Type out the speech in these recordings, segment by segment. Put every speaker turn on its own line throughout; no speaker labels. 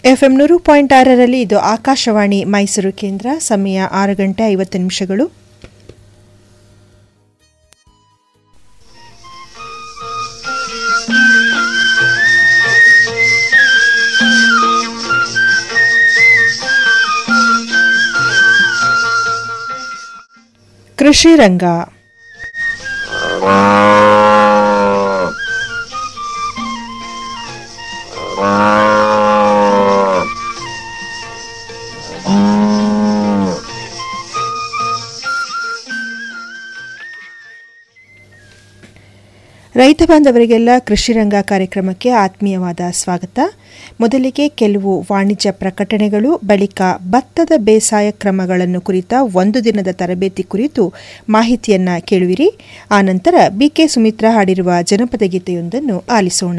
FM ನೂರು point ಆರರಲ್ಲಿ ಇದು ಆಕಾಶವಾಣಿ ಮೈಸೂರು ಕೇಂದ್ರ ಸಮಯ ಆರು ಗಂಟೆ ಐವತ್ತು ನಿಮಿಷಗಳು ಕೃಷಿ ರಂಗ ರೈತ ಬಾಂಧವರಿಗೆಲ್ಲ ಕೃಷಿ ರಂಗ ಕಾರ್ಯಕ್ರಮಕ್ಕೆ ಆತ್ಮೀಯವಾದ ಸ್ವಾಗತ ಮೊದಲಿಗೆ ಕೆಲವು ವಾಣಿಜ್ಯ ಪ್ರಕಟಣೆಗಳು ಬಳಿಕ ಭತ್ತದ ಬೇಸಾಯ ಕ್ರಮಗಳನ್ನು ಕುರಿತ ಒಂದು ದಿನದ ತರಬೇತಿ ಕುರಿತು ಮಾಹಿತಿಯನ್ನ ಕೇಳುವಿರಿ ಆನಂತರ ಬಿಕೆ ಸುಮಿತ್ರಾ ಹಾಡಿರುವ ಜನಪದ ಗೀತೆಯೊಂದನ್ನು ಆಲಿಸೋಣ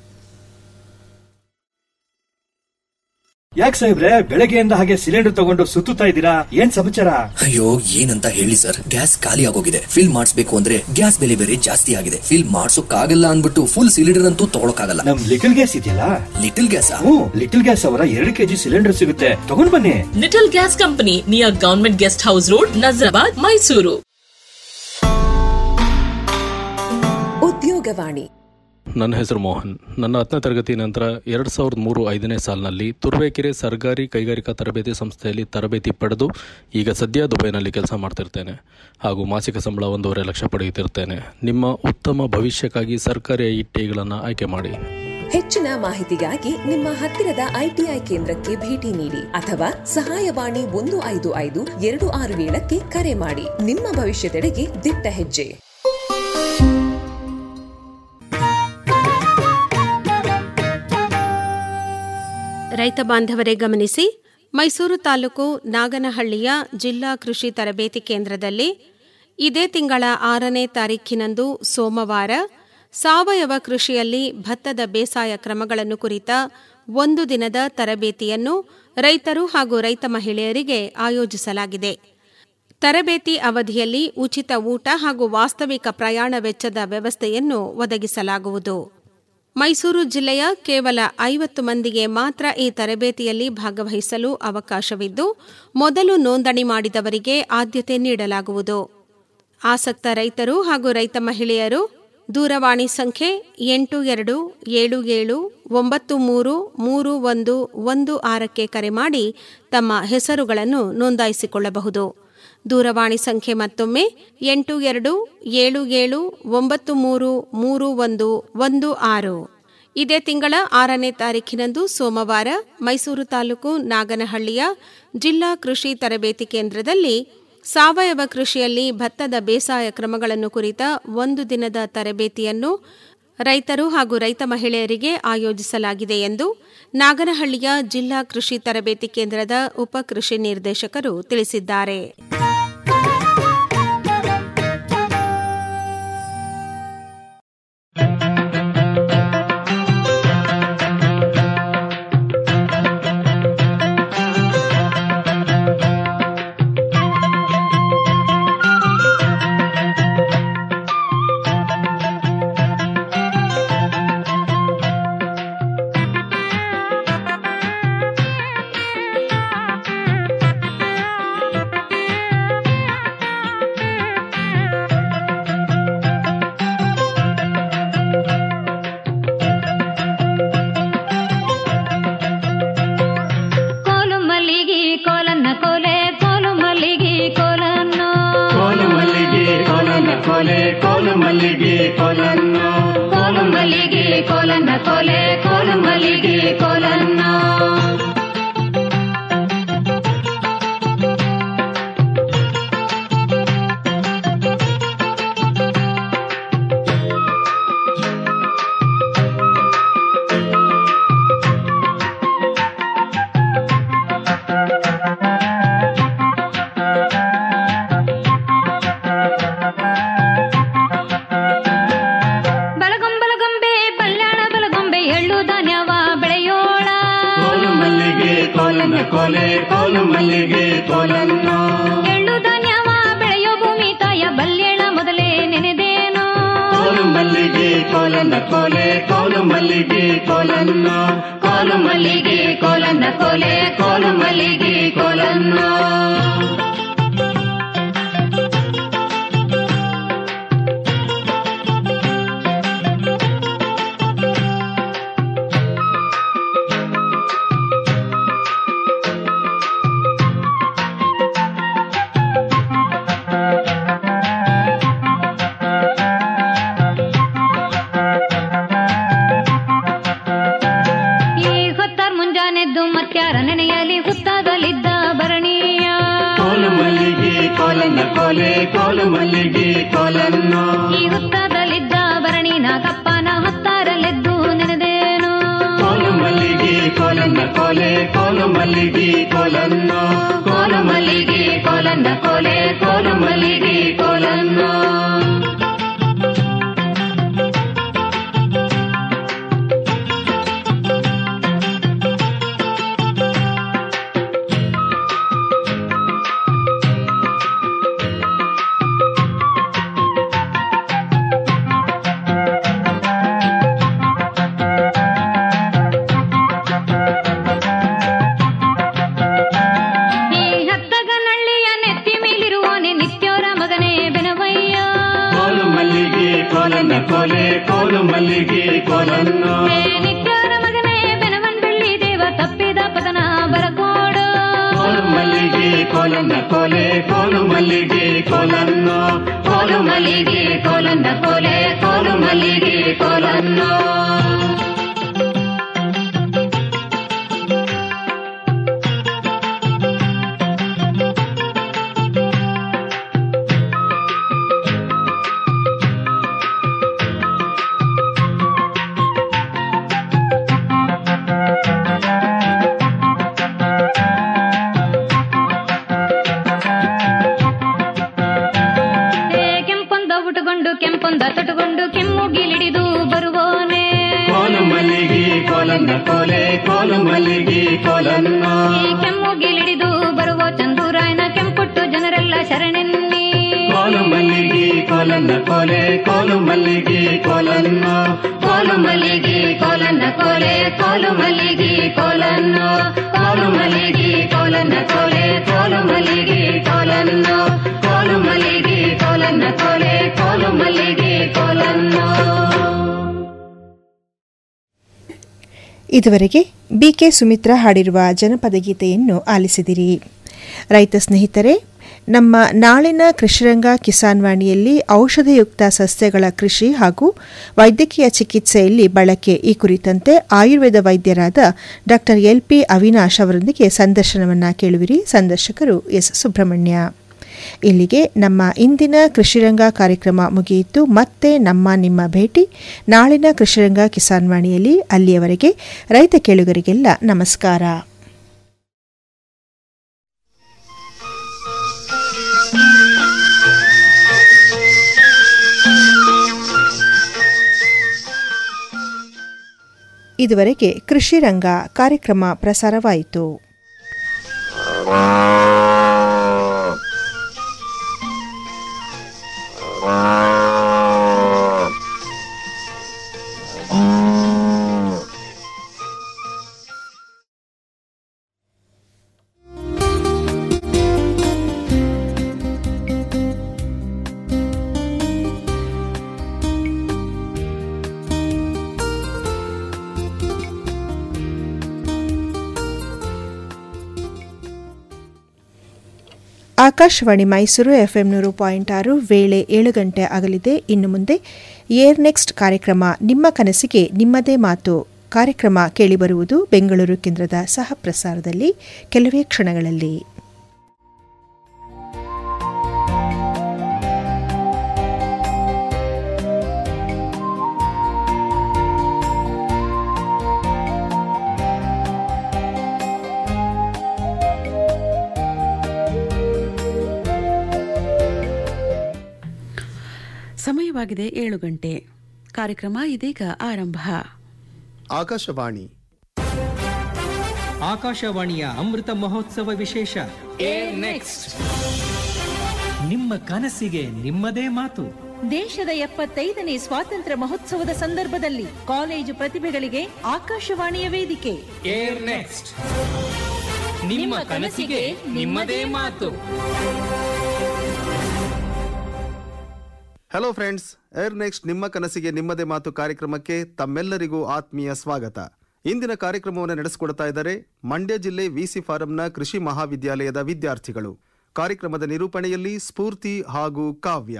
ಯಾಕೆ ಸಾಹೇಬ್ರೆ ಬೆಳಗ್ಗೆಯಿಂದ ಹಾಗೆ ಸಿಲಿಂಡರ್ ತಗೊಂಡು ಸುತ್ತುತ್ತಾ ಇದ್ದೀರಾ ಏನ್ ಸಮಾಚಾರ
ಅಯ್ಯೋ ಏನಂತ ಹೇಳಿ ಸರ್ ಗ್ಯಾಸ್ ಖಾಲಿ ಆಗೋಗಿದೆ ಫಿಲ್ ಮಾಡಿಸ್ಬೇಕು ಅಂದ್ರೆ ಗ್ಯಾಸ್ ಬೆಲೆ ಬೇರೆ ಜಾಸ್ತಿ ಆಗಿದೆ ಫಿಲ್ ಮಾಡ್ಸೋಕ್ಕಾಗಲ್ಲ ಅನ್ಬಿಟ್ಟು ಫುಲ್ ಸಿಲಿಂಡರ್ ಅಂತೂ ತಗೊಳಕಾಗಲ್ಲ
ನಮ್ ಲಿಟಲ್ ಗ್ಯಾಸ್ ಇದೆಯಲ್ಲ
ಲಿಟಲ್ ಗ್ಯಾಸ್
ಹ್ಮ್ ಲಿಟಲ್ ಗ್ಯಾಸ್ ಅವರ ಎರಡು ಕೆಜಿ ಸಿಲಿಂಡರ್ ಸಿಗುತ್ತೆ ತಗೊಂಡ್ ಬನ್ನಿ
little gas company near government guest house road Nazarabad Mysuru
ಉದ್ಯೋಗವಾಣಿ
ನನ್ನ ಹೆಸರು ಮೋಹನ್ ನನ್ನ ಹತ್ತನೇ ತರಗತಿ ನಂತರ ಎರಡು ಸಾವಿರದ ಮೂರು ಐದನೇ ಸಾಲಿನಲ್ಲಿ ತುರುವೇಕೆರೆ ಸರ್ಕಾರಿ ಕೈಗಾರಿಕಾ ತರಬೇತಿ ಸಂಸ್ಥೆಯಲ್ಲಿ ತರಬೇತಿ ಪಡೆದು ಈಗ ಸದ್ಯ ದುಬೈನಲ್ಲಿ ಕೆಲಸ ಮಾಡ್ತಿರ್ತೇನೆ ಹಾಗೂ ಮಾಸಿಕ ಸಂಬಳ ಒಂದೂವರೆ ಲಕ್ಷ ಪಡೆಯುತ್ತಿರ್ತೇನೆ ನಿಮ್ಮ ಉತ್ತಮ ಭವಿಷ್ಯಕ್ಕಾಗಿ ಸರ್ಕಾರಿ ಐ ಟಿಗಳನ್ನು ಆಯ್ಕೆ ಮಾಡಿ
ಹೆಚ್ಚಿನ ಮಾಹಿತಿಗಾಗಿ ನಿಮ್ಮ ಹತ್ತಿರದ ಐಟಿಐ ಕೇಂದ್ರಕ್ಕೆ ಭೇಟಿ ನೀಡಿ ಅಥವಾ ಸಹಾಯವಾಣಿ ಒಂದು ಐದು ಐದು ಎರಡು ಆರು ಏಳಕ್ಕೆ ಕರೆ ಮಾಡಿ ನಿಮ್ಮ ಭವಿಷ್ಯದೆಡೆಗೆ ದಿಟ್ಟ ಹೆಜ್ಜೆ
ರೈತ ಬಾಂಧವರೇ ಗಮನಿಸಿ ಮೈಸೂರು ತಾಲೂಕು ನಾಗನಹಳ್ಳಿಯ ಜಿಲ್ಲಾ ಕೃಷಿ ತರಬೇತಿ ಕೇಂದ್ರದಲ್ಲಿ ಇದೇ ತಿಂಗಳ ಆರನೇ ತಾರೀಖಿನಂದು ಸೋಮವಾರ ಸಾವಯವ ಕೃಷಿಯಲ್ಲಿ ಭತ್ತದ ಬೇಸಾಯ ಕ್ರಮಗಳನ್ನು ಕುರಿತ ಒಂದು ದಿನದ ತರಬೇತಿಯನ್ನು ರೈತರು ಹಾಗೂ ರೈತ ಮಹಿಳೆಯರಿಗೆ ಆಯೋಜಿಸಲಾಗಿದೆ ತರಬೇತಿ ಅವಧಿಯಲ್ಲಿ ಉಚಿತ ಊಟ ಹಾಗೂ ವಾಸ್ತವಿಕ ಪ್ರಯಾಣ ವೆಚ್ಚದ ವ್ಯವಸ್ಥೆಯನ್ನು ಒದಗಿಸಲಾಗುವುದು ಮೈಸೂರು ಜಿಲ್ಲೆಯ ಕೇವಲ ಐವತ್ತು ಮಂದಿಗೆ ಮಾತ್ರ ಈ ತರಬೇತಿಯಲ್ಲಿ ಭಾಗವಹಿಸಲು ಅವಕಾಶವಿದ್ದು ಮೊದಲು ನೋಂದಣಿ ಮಾಡಿದವರಿಗೆ ಆದ್ಯತೆ ನೀಡಲಾಗುವುದು ಆಸಕ್ತ ರೈತರು ಹಾಗೂ ರೈತ ಮಹಿಳೆಯರು ದೂರವಾಣಿ ಸಂಖ್ಯೆ ಎಂಟು ಎರಡು ಏಳು ಏಳು ಒಂಬತ್ತು ಮೂರು ಮೂರು ಒಂದು ಒಂದು ಆರಕ್ಕೆ ಕರೆ ಮಾಡಿ ತಮ್ಮ ಹೆಸರುಗಳನ್ನು ನೋಂದಾಯಿಸಿಕೊಳ್ಳಬಹುದು ದೂರವಾಣಿ ಸಂಖ್ಯೆ ಮತ್ತೊಮ್ಮೆ ಎಂಟು ಎರಡು ಏಳು ಏಳು ಒಂಬತ್ತು ಮೂರು ಮೂರು ಒಂದು ಒಂದು ಆರು ಇದೇ ತಿಂಗಳ ಆರನೇ ತಾರೀಖಿನಂದು ಸೋಮವಾರ ಮೈಸೂರು ತಾಲೂಕು ನಾಗನಹಳ್ಳಿಯ ಜಿಲ್ಲಾ ಕೃಷಿ ತರಬೇತಿ ಕೇಂದ್ರದಲ್ಲಿ ಸಾವಯವ ಕೃಷಿಯಲ್ಲಿ ಭತ್ತದ ಬೇಸಾಯ ಕ್ರಮಗಳನ್ನು ಕುರಿತ ಒಂದು ದಿನದ ತರಬೇತಿಯನ್ನು ರೈತರು ಹಾಗೂ ರೈತ ಮಹಿಳೆಯರಿಗೆ ಆಯೋಜಿಸಲಾಗಿದೆ ಎಂದು ನಾಗನಹಳ್ಳಿಯ ಜಿಲ್ಲಾ ಕೃಷಿ ತರಬೇತಿ ಕೇಂದ್ರದ ಉಪ ಕೃಷಿ ನಿರ್ದೇಶಕರು ತಿಳಿಸಿದ್ದಾರೆ
ಕೋಲು ಮಲ್ಲಿಗೆ ಕೋಲನ್ನ ಕೋಲೆ ಕೋಲು ಮಲ್ಲಿಗೆ ಕೋಲನ್ನು
ಕೋಲು ಮಲ್ಲಿಗೆ ಕೋಲನ್ನ ಕೋಲೆ ಕೋಲು ಮಲ್ಲಿಗೆ ಕೋಲನ್ನ
ಕೋಲು ಮಲ್ಲಿಗೆ ಕೋಲನ್ನ ಕೋಲೆ ಕೋಲು ಮಲ್ಲಿಗೆ ಕೋಲನ್ನು ಬಲಗಂ ಬಲಗಂಬೆ ಬಲ್ಯಾಣ ಬಲಗೊಂಬೆ ಎಳ್ಳು ಧಾನ್ಯವ ಬೆಳೆಯೋಳ
ಕೋಲು ಮಲ್ಲಿಗೆ ಕೋಲನ್ನ ಕೋಲೆ ಕೋಲು ಮಲ್ಲಿಗೆ ಕೋಲನ್ನ
ಎಳ್ಳು ಧಾನ್ಯವ ಬೆಳೆಯೋ ಭೂಮಿ ತಾಯ ಬಲ್ಯೇಳ ಮೊದಲೇ ನೆನೆದೇನೋ
ಕೋಲು ಮಲ್ಲಿಗೆ ಕೋಲನ್ನ ಕೋಲೆ ಕೋಲು ಮಲ್ಲಿಗೆ ಕೋಲನ್ನ ಕೋಲು ಮಲ್ಲಿಗೆ ಕೋಲನ್ನ ಕೋಲೆ ಕೋಲು ಮಲ್ಲಿಗೆ ಕೋಲನ್ನ
ಈ ಹೊತ್ತಾರ್ ಮುಂಜಾನೆದ್ದು ಮತ್ಯಾರ ನೆನೆಯಲಿ ಹುತ್ತಾದಲಿದ್ದ ಭರಣೀಯ
ಕೋಲು ಮಲ್ಲಿಗೆ ಕೋಲನ್ನ ಕೋಲೆ ಕೋಲು ಮಲ್ಲಿಗೆ ಕೋಲನ್ನ
ಈ ಹುತ್ತಾದಲಿದ್ದ ಭರಣಿನ ಕಪ್ಪನ ಹೊತ್ತಾರಲೆದ್ದು ನೆನೆದೇನು
ಕೋಲು ಮಲ್ಲಿಗೆ ಕೋಲನ್ನ ಕೋಲೆ ಕೋಲು ಮಲ್ಲಿಗೆ ಕೋಲನ್ನ ಕೋಲು ಮಲ್ಲಿಗೆ ಕೋಲನ್ನ ಕೋಲೆ ಕೋಲು ಮಲ್ಲಿಗೆ ಕೋಲನ್ನ
ಈ ಹತ್ತಗ ನಳ್ಳಿಯ ನೆತ್ತಿ ಮೇಲಿರುವನೆ ನಿತ್ಯೋರ ಮಗನೇ ಬೆನವಯ್ಯ
ಕೋಲು ಮಲ್ಲಿಗೆ ಕೋಲನ್ನ ಕೋಲೆ ಕೋಲು ಮಲ್ಲಿಗೆ ಕೋಲನ್ನ
ಹೇ ನಿತ್ಯೋರ ಮಗನೇ ಬೆನವನ್ ಬೆಳ್ಳಿ ದೇವ ತಪ್ಪಿದ ಪತನ ಬರಕೋಡು
ಕೋಲು ಮಲ್ಲಿಗೆ ಕೋಲನ್ನ ಕೋಲೆ ಕೋಲು ಮಲ್ಲಿಗೆ ಕೋಲನ್ನ ಕೋಲು ಮಲ್ಲಿಗೆ ಕೋಲನ್ನ ಕೋಲೆ ಕೋಲು ಮಲ್ಲಿಗೆ ಕೋಲನ್ನ
ಹೇ ಕೆಂಪೊಂದ ಉಟುಕೊಂಡು ಕೆಂಪೊಂದ ತೊಟುಕೊಂಡು ಕೆಮ್ಮುಗಿಲಿಡಿದು ಬರುವೋನೆ
ಕೋಲು ಮಲ್ಲಿಗೆ ಕೋಲನ್ನ ಕೋಲೆ ಕೋಲು ಮಲ್ಲಿಗೆ ಕೋಲನ್ನ
ಈ ಕೆಮ್ಮುಗಿಲಿಡಿದು ಬರುವ ಚಂದೂರಾಯನ ಕೆಂಪುಟ್ಟು ಜನರೆಲ್ಲ ಶರಣೆನ್ನಿ
ಕೋಲು ಮಲ್ಲಿಗೆ ಕೋಲನ್ನ ಕೋಲೆ ಕೋಲು ಮಲ್ಲಿಗೆ ಕೋಲನ್ನ ಕೋಲು ಮಲ್ಲಿಗೆ ಕೋಲನ್ನ ಕೋಲೆ ಕೋಲು ಮಲ್ಲಿಗೆ ಕೋಲನ್ನ ಕೋಲು ಮಲ್ಲಿಗೆ ಕೋಲನ್ನ ಕೋಲೆ ಕೋಲು ಮಲ್ಲಿಗೆ ಕೋಲನ್ನ ಕೋಲು ಮಲ್ಲಿಗೆ ಕೋಲನ್ನ ಕೋಲೆ ಕೋಲು ಮಲ್ಲಿಗೆ ಕೋಲನ್ನ
ಇದುವರೆಗೆ ಬಿಕೆ ಸುಮಿತ್ರಾ ಹಾಡಿರುವ ಜನಪದ ಗೀತೆಯನ್ನು ಆಲಿಸಿದಿರಿ ರೈತ ಸ್ನೇಹಿತರೆ ನಮ್ಮ ನಾಳಿನ ಕೃಷಿರಂಗ ಕಿಸಾನ್ ವಾಣಿಯಲ್ಲಿ ಔಷಧಯುಕ್ತ ಸಸ್ಯಗಳ ಕೃಷಿ ಹಾಗೂ ವೈದ್ಯಕೀಯ ಚಿಕಿತ್ಸೆಯಲ್ಲಿ ಬಳಕೆ ಈ ಕುರಿತಂತೆ ಆಯುರ್ವೇದ ವೈದ್ಯರಾದ ಡಾ ಎಲ್ ಪಿ ಅವಿನಾಶ್ ಅವರೊಂದಿಗೆ ಸಂದರ್ಶನವನ್ನು ಕೇಳುವಿರಿ ಸಂದರ್ಶಕರು ಎಸ್ ಸುಬ್ರಹ್ಮಣ್ಯ ಇಲ್ಲಿಗೆ ನಮ್ಮ ಇಂದಿನ ಕೃಷಿರಂಗ ಕಾರ್ಯಕ್ರಮ ಮುಗಿಯಿತು ಮತ್ತೆ ನಮ್ಮ ನಿಮ್ಮ ಭೇಟಿ ನಾಳಿನ ಕೃಷಿರಂಗ ಕಿಸಾನ್ ವಾಣಿಯಲ್ಲಿ ಅಲ್ಲಿಯವರೆಗೆ ರೈತ ಕೇಳುಗರಿಗೆಲ್ಲ ನಮಸ್ಕಾರ ಇದುವರೆಗೆ ಕೃಷಿರಂಗ ಕಾರ್ಯಕ್ರಮ ಪ್ರಸಾರವಾಯಿತು ಆಕಾಶವಾಣಿ ಮೈಸೂರು ಎಫ್ಎಂ ನೂರು ಪಾಯಿಂಟ್ ಆರು ವೇಳೆ ಏಳು ಗಂಟೆ ಆಗಲಿದೆ ಇನ್ನು ಮುಂದೆ ಏರ್ ನೆಕ್ಸ್ಟ್ ಕಾರ್ಯಕ್ರಮ ನಿಮ್ಮ ಕನಸಿಗೆ ನಿಮ್ಮದೇ ಮಾತು ಕಾರ್ಯಕ್ರಮ ಕೇಳಿಬರುವುದು ಬೆಂಗಳೂರು ಕೇಂದ್ರದ ಸಹ ಪ್ರಸಾರದಲ್ಲಿ ಕೆಲವೇ ಕ್ಷಣಗಳಲ್ಲಿ
ಸಮಯವಾಗಿದೆ ಏಳು ಗಂಟೆ ಕಾರ್ಯಕ್ರಮ ಇದೀಗ ಆರಂಭ
ಆಕಾಶವಾಣಿ
ಆಕಾಶವಾಣಿಯ ಅಮೃತ ಮಹೋತ್ಸವ ವಿಶೇಷ
ಏರ್ ನೆಕ್ಸ್ಟ್
ನಿಮ್ಮ ಕನಸಿಗೆ ನಿಮ್ಮದೇ ಮಾತು
ದೇಶದ ಎಪ್ಪತ್ತೈದನೇ ಸ್ವಾತಂತ್ರ್ಯ ಮಹೋತ್ಸವದ ಸಂದರ್ಭದಲ್ಲಿ ಕಾಲೇಜು ಪ್ರತಿಭೆಗಳಿಗೆ ಆಕಾಶವಾಣಿಯ ವೇದಿಕೆ
ಏರ್ ನೆಕ್ಸ್ಟ್ ನಿಮ್ಮ ಕನಸಿಗೆ ನಿಮ್ಮದೇ ಮಾತು
ಹಲೋ ಫ್ರೆಂಡ್ಸ್ ಏರ್ ನೆಕ್ಸ್ಟ್ ನಿಮ್ಮ ಕನಸಿಗೆ ನಿಮ್ಮದೇ ಮಾತು ಕಾರ್ಯಕ್ರಮಕ್ಕೆ ತಮ್ಮೆಲ್ಲರಿಗೂ ಆತ್ಮೀಯ ಸ್ವಾಗತ ಇಂದಿನ ಕಾರ್ಯಕ್ರಮವನ್ನು ನಡೆಸಿಕೊಡ್ತಾ ಇದ್ದಾರೆ ಮಂಡ್ಯ ಜಿಲ್ಲೆ ವಿಸಿ ಫಾರಂನ ಕೃಷಿ ಮಹಾವಿದ್ಯಾಲಯದ ವಿದ್ಯಾರ್ಥಿಗಳು ಕಾರ್ಯಕ್ರಮದ ನಿರೂಪಣೆಯಲ್ಲಿ ಸ್ಫೂರ್ತಿ ಹಾಗೂ ಕಾವ್ಯ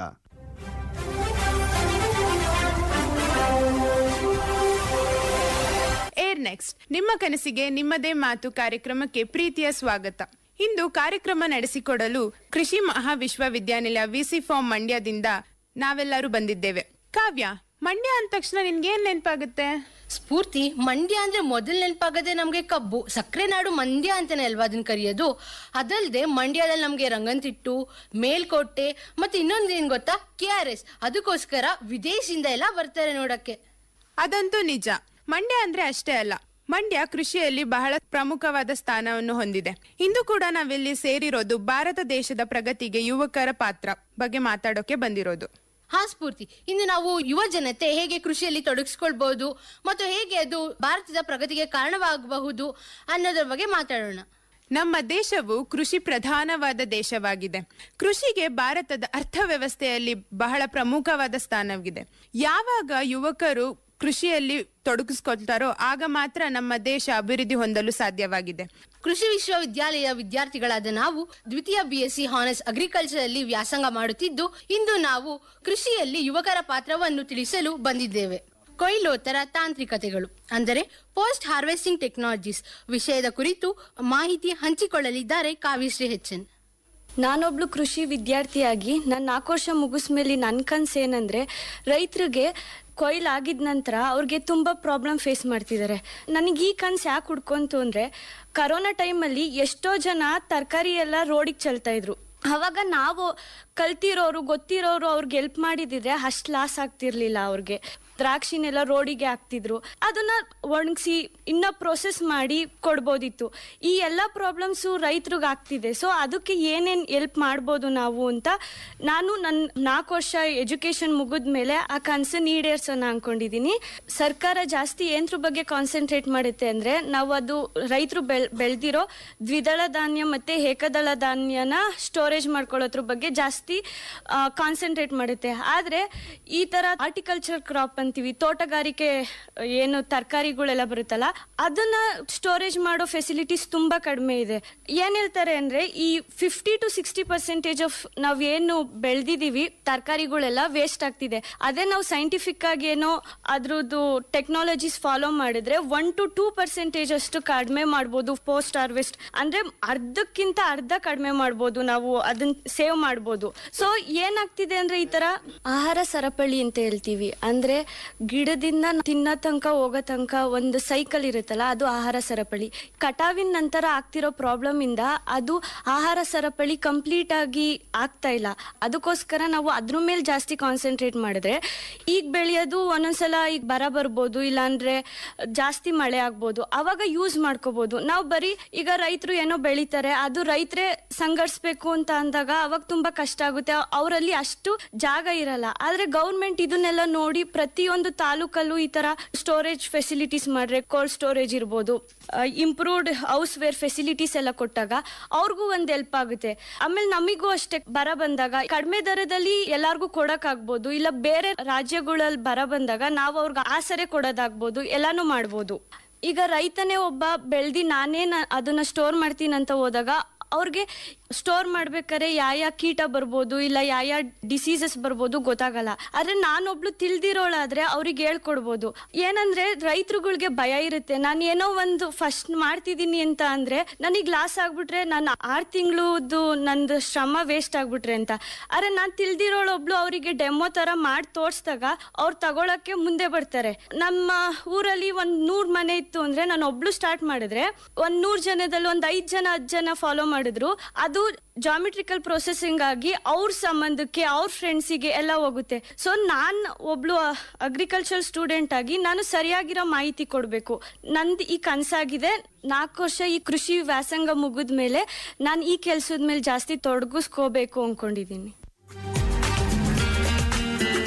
ಏರ್ ನೆಕ್ಸ್ಟ್ ನಿಮ್ಮ ಕನಸಿಗೆ ನಿಮ್ಮದೇ ಮಾತು ಕಾರ್ಯಕ್ರಮಕ್ಕೆ ಪ್ರೀತಿಯ ಸ್ವಾಗತ ಇಂದು ಕಾರ್ಯಕ್ರಮ ನಡೆಸಿಕೊಡಲು ಕೃಷಿ ಮಹಾವಿಶ್ವವಿದ್ಯಾನಿಲಯ ವಿಸಿ ಫಾರ್ಮ್ ಮಂಡ್ಯದಿಂದ ನಾವೆಲ್ಲರೂ ಬಂದಿದ್ದೇವೆ ಕಾವ್ಯ ಮಂಡ್ಯ ಅಂದ ತಕ್ಷಣ ನಿನ್ಗೆ ಏನ್ ನೆನಪಾಗುತ್ತೆ
ಸ್ಫೂರ್ತಿ ಮಂಡ್ಯ ಅಂದ್ರೆ ಮೊದಲ್ ನೆನಪಾಗದೆ ನಮ್ಗೆ ಕಬ್ಬು ಸಕ್ಕರೆ ನಾಡು ಮಂಡ್ಯ ಅಂತಾನೆ ಅಲ್ವಾ ಅದನ್ನ ಕರೆಯೋದು ಅದಲ್ದೆ ಮಂಡ್ಯದಲ್ಲಿ ನಮ್ಗೆ ರಂಗಂತಿಟ್ಟು ಮೇಲ್ಕೋಟೆ ಮತ್ತೆ ಇನ್ನೊಂದು ಏನ್ ಗೊತ್ತಾ ಕೆ ಆರ್ ಎಸ್ ಅದಕ್ಕೋಸ್ಕರ ವಿದೇಶದಿಂದ ಎಲ್ಲ ಬರ್ತಾರೆ ನೋಡಕ್ಕೆ
ಅದಂತೂ ನಿಜ ಮಂಡ್ಯ ಅಂದ್ರೆ ಅಷ್ಟೇ ಅಲ್ಲ ಮಂಡ್ಯ ಕೃಷಿಯಲ್ಲಿ ಬಹಳ ಪ್ರಮುಖವಾದ ಸ್ಥಾನವನ್ನು ಹೊಂದಿದೆ ಇಂದು ಕೂಡ ನಾವಿಲ್ಲಿ ಸೇರಿರೋದು ಭಾರತ ದೇಶದ ಪ್ರಗತಿಗೆ ಯುವಕರ ಪಾತ್ರ ಬಗ್ಗೆ ಮಾತಾಡೋಕೆ ಬಂದಿರೋದು
ಹಾ ಸ್ಫೂರ್ತಿ ಇಂದು ನಾವು ಯುವ ಜನತೆ ಹೇಗೆ ಕೃಷಿಯಲ್ಲಿ ತೊಡಗಿಸ್ಕೊಳ್ಬಹುದು ಮತ್ತು ಹೇಗೆ ಅದು ಭಾರತದ ಪ್ರಗತಿಗೆ ಕಾರಣವಾಗಬಹುದು ಅನ್ನೋದ್ರ ಬಗ್ಗೆ ಮಾತಾಡೋಣ
ನಮ್ಮ ದೇಶವು ಕೃಷಿ ಪ್ರಧಾನವಾದ ದೇಶವಾಗಿದೆ ಕೃಷಿಗೆ ಭಾರತದ ಅರ್ಥವ್ಯವಸ್ಥೆಯಲ್ಲಿ ಬಹಳ ಪ್ರಮುಖವಾದ ಸ್ಥಾನವಿದೆ ಯಾವಾಗ ಯುವಕರು ಕೃಷಿಯಲ್ಲಿ ತೊಡಗಿಸ್ಕೊಳ್ತಾರೋ ಆಗ ಮಾತ್ರ ನಮ್ಮ ದೇಶ ಅಭಿವೃದ್ಧಿ ಹೊಂದಲು ಸಾಧ್ಯವಾಗಿದೆ
ಕೃಷಿ ವಿಶ್ವವಿದ್ಯಾಲಯ ವಿದ್ಯಾರ್ಥಿಗಳಾದ ನಾವು ದ್ವಿತೀಯ ಬಿಎಸ್ಸಿ ಹಾನರ್ಸ್ ಅಗ್ರಿಕಲ್ಚರ್ ಅಲ್ಲಿ ವ್ಯಾಸಂಗ ಮಾಡುತ್ತಿದ್ದು ಇಂದು ನಾವು ಕೃಷಿಯಲ್ಲಿ ಯುವಕರ ಪಾತ್ರವನ್ನು ತಿಳಿಸಲು ಬಂದಿದ್ದೇವೆ ಕೊಯ್ಲೋತ್ತರ ತಾಂತ್ರಿಕತೆಗಳು ಅಂದರೆ ಪೋಸ್ಟ್ ಹಾರ್ವೆಸ್ಟಿಂಗ್ ಟೆಕ್ನಾಲಜೀಸ್ ವಿಷಯದ ಕುರಿತು ಮಾಹಿತಿ ಹಂಚಿಕೊಳ್ಳಲಿದ್ದಾರೆ ಕಾವ್ಯಶ್ರೀ ಹೆಚ್ಚನ್
ನಾನೊಬ್ಳು ಕೃಷಿ ವಿದ್ಯಾರ್ಥಿಯಾಗಿ ನನ್ನ ನಾಲ್ಕು ವರ್ಷ ಮುಗಿಸ್ಮೇಲೆ ನನ್ನ ಕನ್ಸು ಏನಂದ್ರೆ ರೈತರಿಗೆ ಕೊಯ್ಲಾಗಿದ ನಂತರ ಅವ್ರಿಗೆ ತುಂಬ ಪ್ರಾಬ್ಲಮ್ ಫೇಸ್ ಮಾಡ್ತಿದ್ದಾರೆ ನನಗೆ ಈ ಕನ್ಸು ಯಾಕೆ ಹುಡ್ಕೊಂತು ಅಂದರೆ ಕರೋನಾ ಟೈಮಲ್ಲಿ ಎಷ್ಟೋ ಜನ ತರಕಾರಿ ಎಲ್ಲ ರೋಡಿಗೆ ಚೆಲ್ತಾ ಇದ್ರು ಅವಾಗ ನಾವು ಕಲ್ತಿರೋರು ಗೊತ್ತಿರೋರು ಅವ್ರಿಗೆ ಹೆಲ್ಪ್ ಮಾಡಿದಿದ್ರೆ ಅಷ್ಟು ಲಾಸ್ ಆಗ್ತಿರ್ಲಿಲ್ಲ ಅವ್ರಿಗೆ ದ್ರಾಕ್ಷಿನೆಲ್ಲ ರೋಡಿಗೆ ಹಾಕ್ತಿದ್ರು ಅದನ್ನ ಒಣಗಿಸಿ ಇನ್ನ ಪ್ರೊಸೆಸ್ ಮಾಡಿ ಕೊಡ್ಬೋದಿತ್ತು ಈ ಎಲ್ಲ ಪ್ರಾಬ್ಲಮ್ಸು ರೈತರಿಗೆ ಆಗ್ತಿದೆ ಸೊ ಅದಕ್ಕೆ ಏನೇನು ಹೆಲ್ಪ್ ಮಾಡ್ಬೋದು ನಾವು ಅಂತ ನಾನು ನನ್ನ ನಾಲ್ಕು ವರ್ಷ ಎಜುಕೇಶನ್ ಮುಗಿದ್ಮೇಲೆ ಆ ಕನಸನ್ನು ಈಡೇರ್ಸೋಣ ಅನ್ಕೊಂಡಿದ್ದೀನಿ ಸರ್ಕಾರ ಜಾಸ್ತಿ ಏನ್ರ ಬಗ್ಗೆ ಕಾನ್ಸಂಟ್ರೇಟ್ ಮಾಡುತ್ತೆ ಅಂದ್ರೆ ನಾವು ಅದು ರೈತರು ಬೆಳ್ ಬೆಳೆದಿರೋ ದ್ವಿದಳ ಧಾನ್ಯ ಮತ್ತೆ ಏಕದಳ ಧಾನ್ಯನ ಸ್ಟೋರೇಜ್ ಮಾಡ್ಕೊಳ್ಳೋದ್ರ ಬಗ್ಗೆ ಜಾಸ್ತಿ ಕಾನ್ಸಂಟ್ರೇಟ್ ಮಾಡುತ್ತೆ ಆದ್ರೆ ಈ ತರ ಹಾರ್ಟಿಕಲ್ಚರ್ ಕ್ರಾಪ್ ಅಂತೀವಿ ತೋಟಗಾರಿಕೆ ಏನು ತರಕಾರಿಗಳೆಲ್ಲ ಬರುತ್ತಲ್ಲ ಅದನ್ನ ಸ್ಟೋರೇಜ್ ಮಾಡೋ ಫೆಸಿಲಿಟೀಸ್ ತುಂಬಾ ಕಡಿಮೆ ಇದೆ ಏನ್ ಹೇಳ್ತಾರೆ ಅಂದ್ರೆ ಈ fifty to sixty percentage of ನಾವ್ ಏನು ಬೆಳೆದಿದೀವಿ ತರಕಾರಿಗಳೆಲ್ಲ ವೇಸ್ಟ್ ಆಗ್ತಿದೆ ಅದೇ ನಾವು ಸೈಂಟಿಫಿಕ್ ಆಗಿ ಏನೋ ಅದ್ರದ್ದು ಟೆಕ್ನಾಲಜೀಸ್ ಫಾಲೋ ಮಾಡಿದ್ರೆ ಒನ್ ಟು ಟೂ ಪರ್ಸೆಂಟೇಜ್ ಅಷ್ಟು ಕಡಿಮೆ ಮಾಡ್ಬೋದು ಪೋಸ್ಟ್ ಹಾರ್ವೆಸ್ಟ್ ಅಂದ್ರೆ ಅರ್ಧಕ್ಕಿಂತ ಅರ್ಧ ಕಡಿಮೆ ಮಾಡ್ಬೋದು ನಾವು ಅದನ್ನ ಸೇವ್ ಮಾಡ್ಬೋದು ಸೊ ಏನಾಗ್ತಿದೆ ಅಂದ್ರೆ ಈ ತರ ಆಹಾರ ಸರಪಳಿ ಅಂತ ಹೇಳ್ತೀವಿ ಅಂದ್ರೆ ಗಿಡದಿಂದ ತಿನ್ನೋ ತನಕ ಹೋಗೋ ತನಕ ಒಂದು ಸೈಕಲ್ ಇರುತ್ತಲ್ಲ ಅದು ಆಹಾರ ಸರಪಳಿ ಕಟಾವಿನ ನಂತರ ಆಗ್ತಿರೋ ಪ್ರಾಬ್ಲಮ್ ಇಂದ ಅದು ಆಹಾರ ಸರಪಳಿ ಕಂಪ್ಲೀಟ್ ಆಗಿ ಆಗ್ತಾ ಇಲ್ಲ ಅದಕ್ಕೋಸ್ಕರ ನಾವು ಅದ್ರ ಮೇಲೆ ಜಾಸ್ತಿ ಕಾನ್ಸಂಟ್ರೇಟ್ ಮಾಡಿದ್ರೆ ಈಗ ಬೆಳೆಯೋದು ಒಂದೊಂದ್ಸಲ ಈಗ ಬರ ಬರ್ಬೋದು ಇಲ್ಲಾಂದ್ರೆ ಜಾಸ್ತಿ ಮಳೆ ಆಗ್ಬೋದು ಅವಾಗ ಯೂಸ್ ಮಾಡ್ಕೋಬಹುದು ನಾವು ಬರೀ ಈಗ ರೈತರು ಏನೋ ಬೆಳಿತಾರೆ ಅದು ರೈತರೇ ಸಂಘಟಿಸ್ಬೇಕು ಅಂತ ಅಂದಾಗ ಅವಾಗ ತುಂಬಾ ಕಷ್ಟ ಆಗುತ್ತೆ ಅವರಲ್ಲಿ ಅಷ್ಟು ಜಾಗ ಇರಲ್ಲ ಆದ್ರೆ ಗೌರ್ಮೆಂಟ್ ಇದನ್ನೆಲ್ಲ ನೋಡಿ ಪ್ರತಿಯೊಂದು ತಾಲೂಕಲ್ಲೂ ಈ ತರ ಸ್ಟೋರೇಜ್ ಫೆಸಿಲಿಟೀಸ್ ಮಾಡ್ರೆ ಕೋಲ್ಡ್ ಸ್ಟೋರೇಜ್ ಇರ್ಬೋದು ಇಂಪ್ರೂವ್ಡ್ ಹೌಸ್ ವೇರ್ ಫೆಸಿಲಿಟೀಸ್ ಎಲ್ಲ ಕೊಟ್ಟಾಗ ಅವ್ರಿಗೂ ಒಂದ್ ಹೆಲ್ಪ್ ಆಗುತ್ತೆ ಆಮೇಲೆ ನಮಿಗೂ ಅಷ್ಟೇ ಬರ ಬಂದಾಗ ಕಡಿಮೆ ದರದಲ್ಲಿ ಎಲ್ಲಾರ್ಗೂ ಕೊಡಕ್ ಆಗ್ಬೋದು ಇಲ್ಲ ಬೇರೆ ರಾಜ್ಯಗಳಲ್ಲಿ ಬರ ಬಂದಾಗ ನಾವು ಅವ್ರಿಗೆ ಆಸರೆ ಕೊಡೋದಾಗ್ಬೋದು ಎಲ್ಲಾನು ಮಾಡ್ಬೋದು ಈಗ ರೈತನೇ ಒಬ್ಬ ಬೆಳ್ದಿ ನಾನೇ ನ- ಅದನ್ನ ಸ್ಟೋರ್ ಮಾಡ್ತೀನಿ ಅಂತ ಹೋದಾಗ ಅವ್ರಿಗೆ ಸ್ಟೋರ್ ಮಾಡ್ಬೇಕಾದ್ರೆ ಯಾವ ಕೀಟ ಬರ್ಬೋದು ಇಲ್ಲ ಯಾವ ಡಿಸೀಸಸ್ ಬರ್ಬೋದು ಗೊತ್ತಾಗಲ್ಲ ಆದ್ರೆ ನಾನೊಬ್ಳು ತಿಳ್ದಿರೋಳಾದ್ರೆ ಅವ್ರಿಗೆ ಹೇಳ್ಕೊಡ್ಬೋದು ಏನಂದ್ರೆ ರೈತರುಗಳಿಗೆ ಭಯ ಇರುತ್ತೆ ನಾನು ಏನೋ ಒಂದು ಫಸ್ಟ್ ಮಾಡ್ತಿದ್ದೀನಿ ಅಂತ ಅಂದ್ರೆ ನನಗೆ ಲಾಸ್ ಆಗ್ಬಿಟ್ರೆ ನಾನು ಆರ್ ತಿಂಗಳದು ನಂದು ಶ್ರಮ ವೇಸ್ಟ್ ಆಗ್ಬಿಟ್ರೆ ಅಂತ ಆದ್ರೆ ನಾನ್ ತಿಳ್ದಿರೋಳೊಬ್ಳು ಅವರಿಗೆ ಡೆಮೋ ತರ ಮಾಡಿ ತೋರ್ಸ್ದಾಗ ಅವ್ರು ತಗೊಳಕ್ಕೆ ಮುಂದೆ ಬರ್ತಾರೆ ನಮ್ಮ ಊರಲ್ಲಿ ಒಂದ್ ನೂರ್ ಮನೆ ಇತ್ತು ಅಂದ್ರೆ ನಾನು ಒಬ್ಳು ಸ್ಟಾರ್ಟ್ ಮಾಡಿದ್ರೆ ಒಂದ್ ನೂರ್ ಜನದಲ್ಲಿ ಒಂದ್ ಐದ್ ಜನ ಹತ್ತು ಜನ ಫಾಲೋ ಮಾಡಿದ್ರು ಅದು ಜಾಮಿಟ್ರಿಕಲ್ ಪ್ರೊಸೆಸಿಂಗ್ ಆಗಿ ಅವ್ರ ಸಂಬಂಧಕ್ಕೆ ಅವ್ರ ಫ್ರೆಂಡ್ಸಿಗೆ ಎಲ್ಲ ಹೋಗುತ್ತೆ ಸೊ ನಾನ್ ಒಬ್ಳು ಅಗ್ರಿಕಲ್ಚರ್ ಸ್ಟೂಡೆಂಟ್ ಆಗಿ ನಾನು ಸರಿಯಾಗಿರೋ ಮಾಹಿತಿ ಕೊಡಬೇಕು ನಂದು ಈ ಕನಸಾಗಿದೆ ನಾಲ್ಕು ವರ್ಷ ಈ ಕೃಷಿ ವ್ಯಾಸಂಗ ಮುಗಿದ ಮೇಲೆ ನಾನು ಈ ಕೆಲಸದ ಮೇಲೆ ಜಾಸ್ತಿ ತೊಡಗಿಸ್ಕೋಬೇಕು ಅನ್ಕೊಂಡಿದ್ದೀನಿ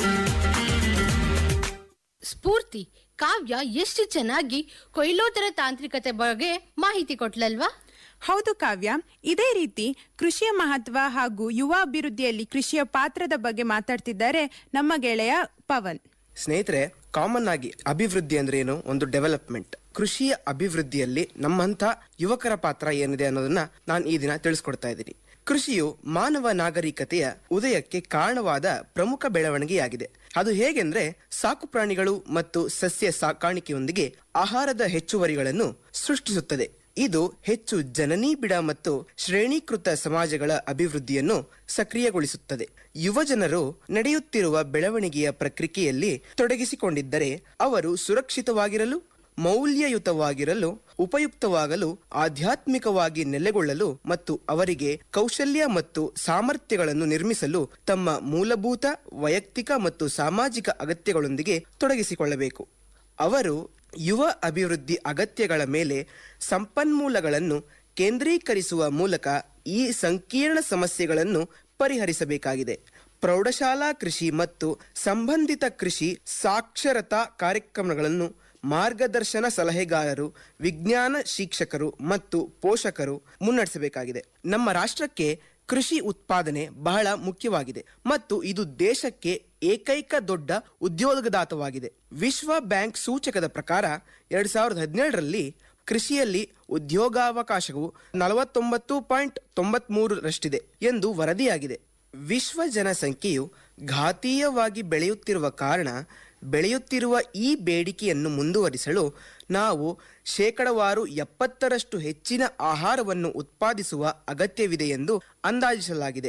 ಸ್ಫೂರ್ತಿ ಕಾವ್ಯ ಎಷ್ಟು ಚೆನ್ನಾಗಿ ಕೊಯ್ಲೋತ್ತರ ತಾಂತ್ರಿಕತೆ ಬಗ್ಗೆ ಮಾಹಿತಿ ಕೊಟ್ಲಲ್ವಾ
ಹೌದು ಕಾವ್ಯ ಇದೇ ರೀತಿ ಕೃಷಿಯ ಮಹತ್ವ ಹಾಗೂ ಯುವ ಅಭಿವೃದ್ಧಿಯಲ್ಲಿ ಕೃಷಿಯ ಪಾತ್ರದ ಬಗ್ಗೆ ಮಾತಾಡ್ತಿದ್ದಾರೆ ನಮ್ಮ ಗೆಳೆಯ ಪವನ್
ಸ್ನೇಹಿತರೆ ಕಾಮನ್ ಆಗಿ ಅಭಿವೃದ್ಧಿ ಅಂದ್ರೆ ಏನು ಒಂದು ಡೆವಲಪ್ಮೆಂಟ್ ಕೃಷಿಯ ಅಭಿವೃದ್ಧಿಯಲ್ಲಿ ನಮ್ಮಂತ ಯುವಕರ ಪಾತ್ರ ಏನಿದೆ ಅನ್ನೋದನ್ನ ನಾನು ಈ ದಿನ ತಿಳಿಸ್ಕೊಡ್ತಾ ಇದ್ದೀನಿ ಕೃಷಿಯು ಮಾನವ ನಾಗರಿಕತೆಯ ಉದಯಕ್ಕೆ ಕಾರಣವಾದ ಪ್ರಮುಖ ಬೆಳವಣಿಗೆಯಾಗಿದೆ ಅದು ಹೇಗೆಂದ್ರೆ ಸಾಕು ಪ್ರಾಣಿಗಳು ಮತ್ತು ಸಸ್ಯ ಸಾಕಾಣಿಕೆಯೊಂದಿಗೆ ಆಹಾರದ ಹೆಚ್ಚುವರಿಗಳನ್ನು ಸೃಷ್ಟಿಸುತ್ತದೆ ಇದು ಹೆಚ್ಚು ಜನನೀಬಿಡ ಮತ್ತು ಶ್ರೇಣೀಕೃತ ಸಮಾಜಗಳ ಅಭಿವೃದ್ಧಿಯನ್ನು ಸಕ್ರಿಯಗೊಳಿಸುತ್ತದೆ ಯುವ ಜನರು ನಡೆಯುತ್ತಿರುವ ಬೆಳವಣಿಗೆಯ ಪ್ರಕ್ರಿಯೆಯಲ್ಲಿ ತೊಡಗಿಸಿಕೊಂಡಿದ್ದರೆ ಅವರು ಸುರಕ್ಷಿತವಾಗಿರಲು ಮೌಲ್ಯಯುತವಾಗಿರಲು ಉಪಯುಕ್ತವಾಗಲು ಆಧ್ಯಾತ್ಮಿಕವಾಗಿ ನೆಲೆಗೊಳ್ಳಲು ಮತ್ತು ಅವರಿಗೆ ಕೌಶಲ್ಯ ಮತ್ತು ಸಾಮರ್ಥ್ಯಗಳನ್ನು ನಿರ್ಮಿಸಲು ತಮ್ಮ ಮೂಲಭೂತ ವೈಯಕ್ತಿಕ ಮತ್ತು ಸಾಮಾಜಿಕ ಅಗತ್ಯಗಳೊಂದಿಗೆ ತೊಡಗಿಸಿಕೊಳ್ಳಬೇಕು ಅವರು ಯುವ ಅಭಿವೃದ್ಧಿ ಅಗತ್ಯಗಳ ಮೇಲೆ ಸಂಪನ್ಮೂಲಗಳನ್ನು ಕೇಂದ್ರೀಕರಿಸುವ ಮೂಲಕ ಈ ಸಂಕೀರ್ಣ ಸಮಸ್ಯೆಗಳನ್ನು ಪರಿಹರಿಸಬೇಕಾಗಿದೆ ಪ್ರೌಢಶಾಲಾ ಕೃಷಿ ಮತ್ತು ಸಂಬಂಧಿತ ಕೃಷಿ ಸಾಕ್ಷರತಾ ಕಾರ್ಯಕ್ರಮಗಳನ್ನು ಮಾರ್ಗದರ್ಶನ ಸಲಹೆಗಾರರು ವಿಜ್ಞಾನ ಶಿಕ್ಷಕರು ಮತ್ತು ಪೋಷಕರು ಮುನ್ನಡೆಸಬೇಕಾಗಿದೆ ನಮ್ಮ ರಾಷ್ಟ್ರಕ್ಕೆ ಕೃಷಿ ಉತ್ಪಾದನೆ ಬಹಳ ಮುಖ್ಯವಾಗಿದೆ ಮತ್ತು ಇದು ದೇಶಕ್ಕೆ ಏಕೈಕ ದೊಡ್ಡ ಉದ್ಯೋಗದಾತವಾಗಿದೆ ವಿಶ್ವ ಬ್ಯಾಂಕ್ ಸೂಚಕದ ಪ್ರಕಾರ ಎರಡ್ ಸಾವಿರದ ಹದಿನೇಳರಲ್ಲಿ ಕೃಷಿಯಲ್ಲಿ ಉದ್ಯೋಗಾವಕಾಶವು ನಲವತ್ತೊಂಬತ್ತು ಪಾಯಿಂಟ್ ತೊಂಬತ್ಮೂರರಷ್ಟಿದೆ ಎಂದು ವರದಿಯಾಗಿದೆ ವಿಶ್ವ ಜನಸಂಖ್ಯೆಯು ಘಾತೀಯವಾಗಿ ಬೆಳೆಯುತ್ತಿರುವ ಕಾರಣ ಬೆಳೆಯುತ್ತಿರುವ ಈ ಬೇಡಿಕೆಯನ್ನು ಮುಂದುವರಿಸಲು ನಾವು ಶೇಕಡವಾರು ಎಪ್ಪತ್ತರಷ್ಟು ಹೆಚ್ಚಿನ ಆಹಾರವನ್ನು ಉತ್ಪಾದಿಸುವ ಅಗತ್ಯವಿದೆ ಎಂದು ಅಂದಾಜಿಸಲಾಗಿದೆ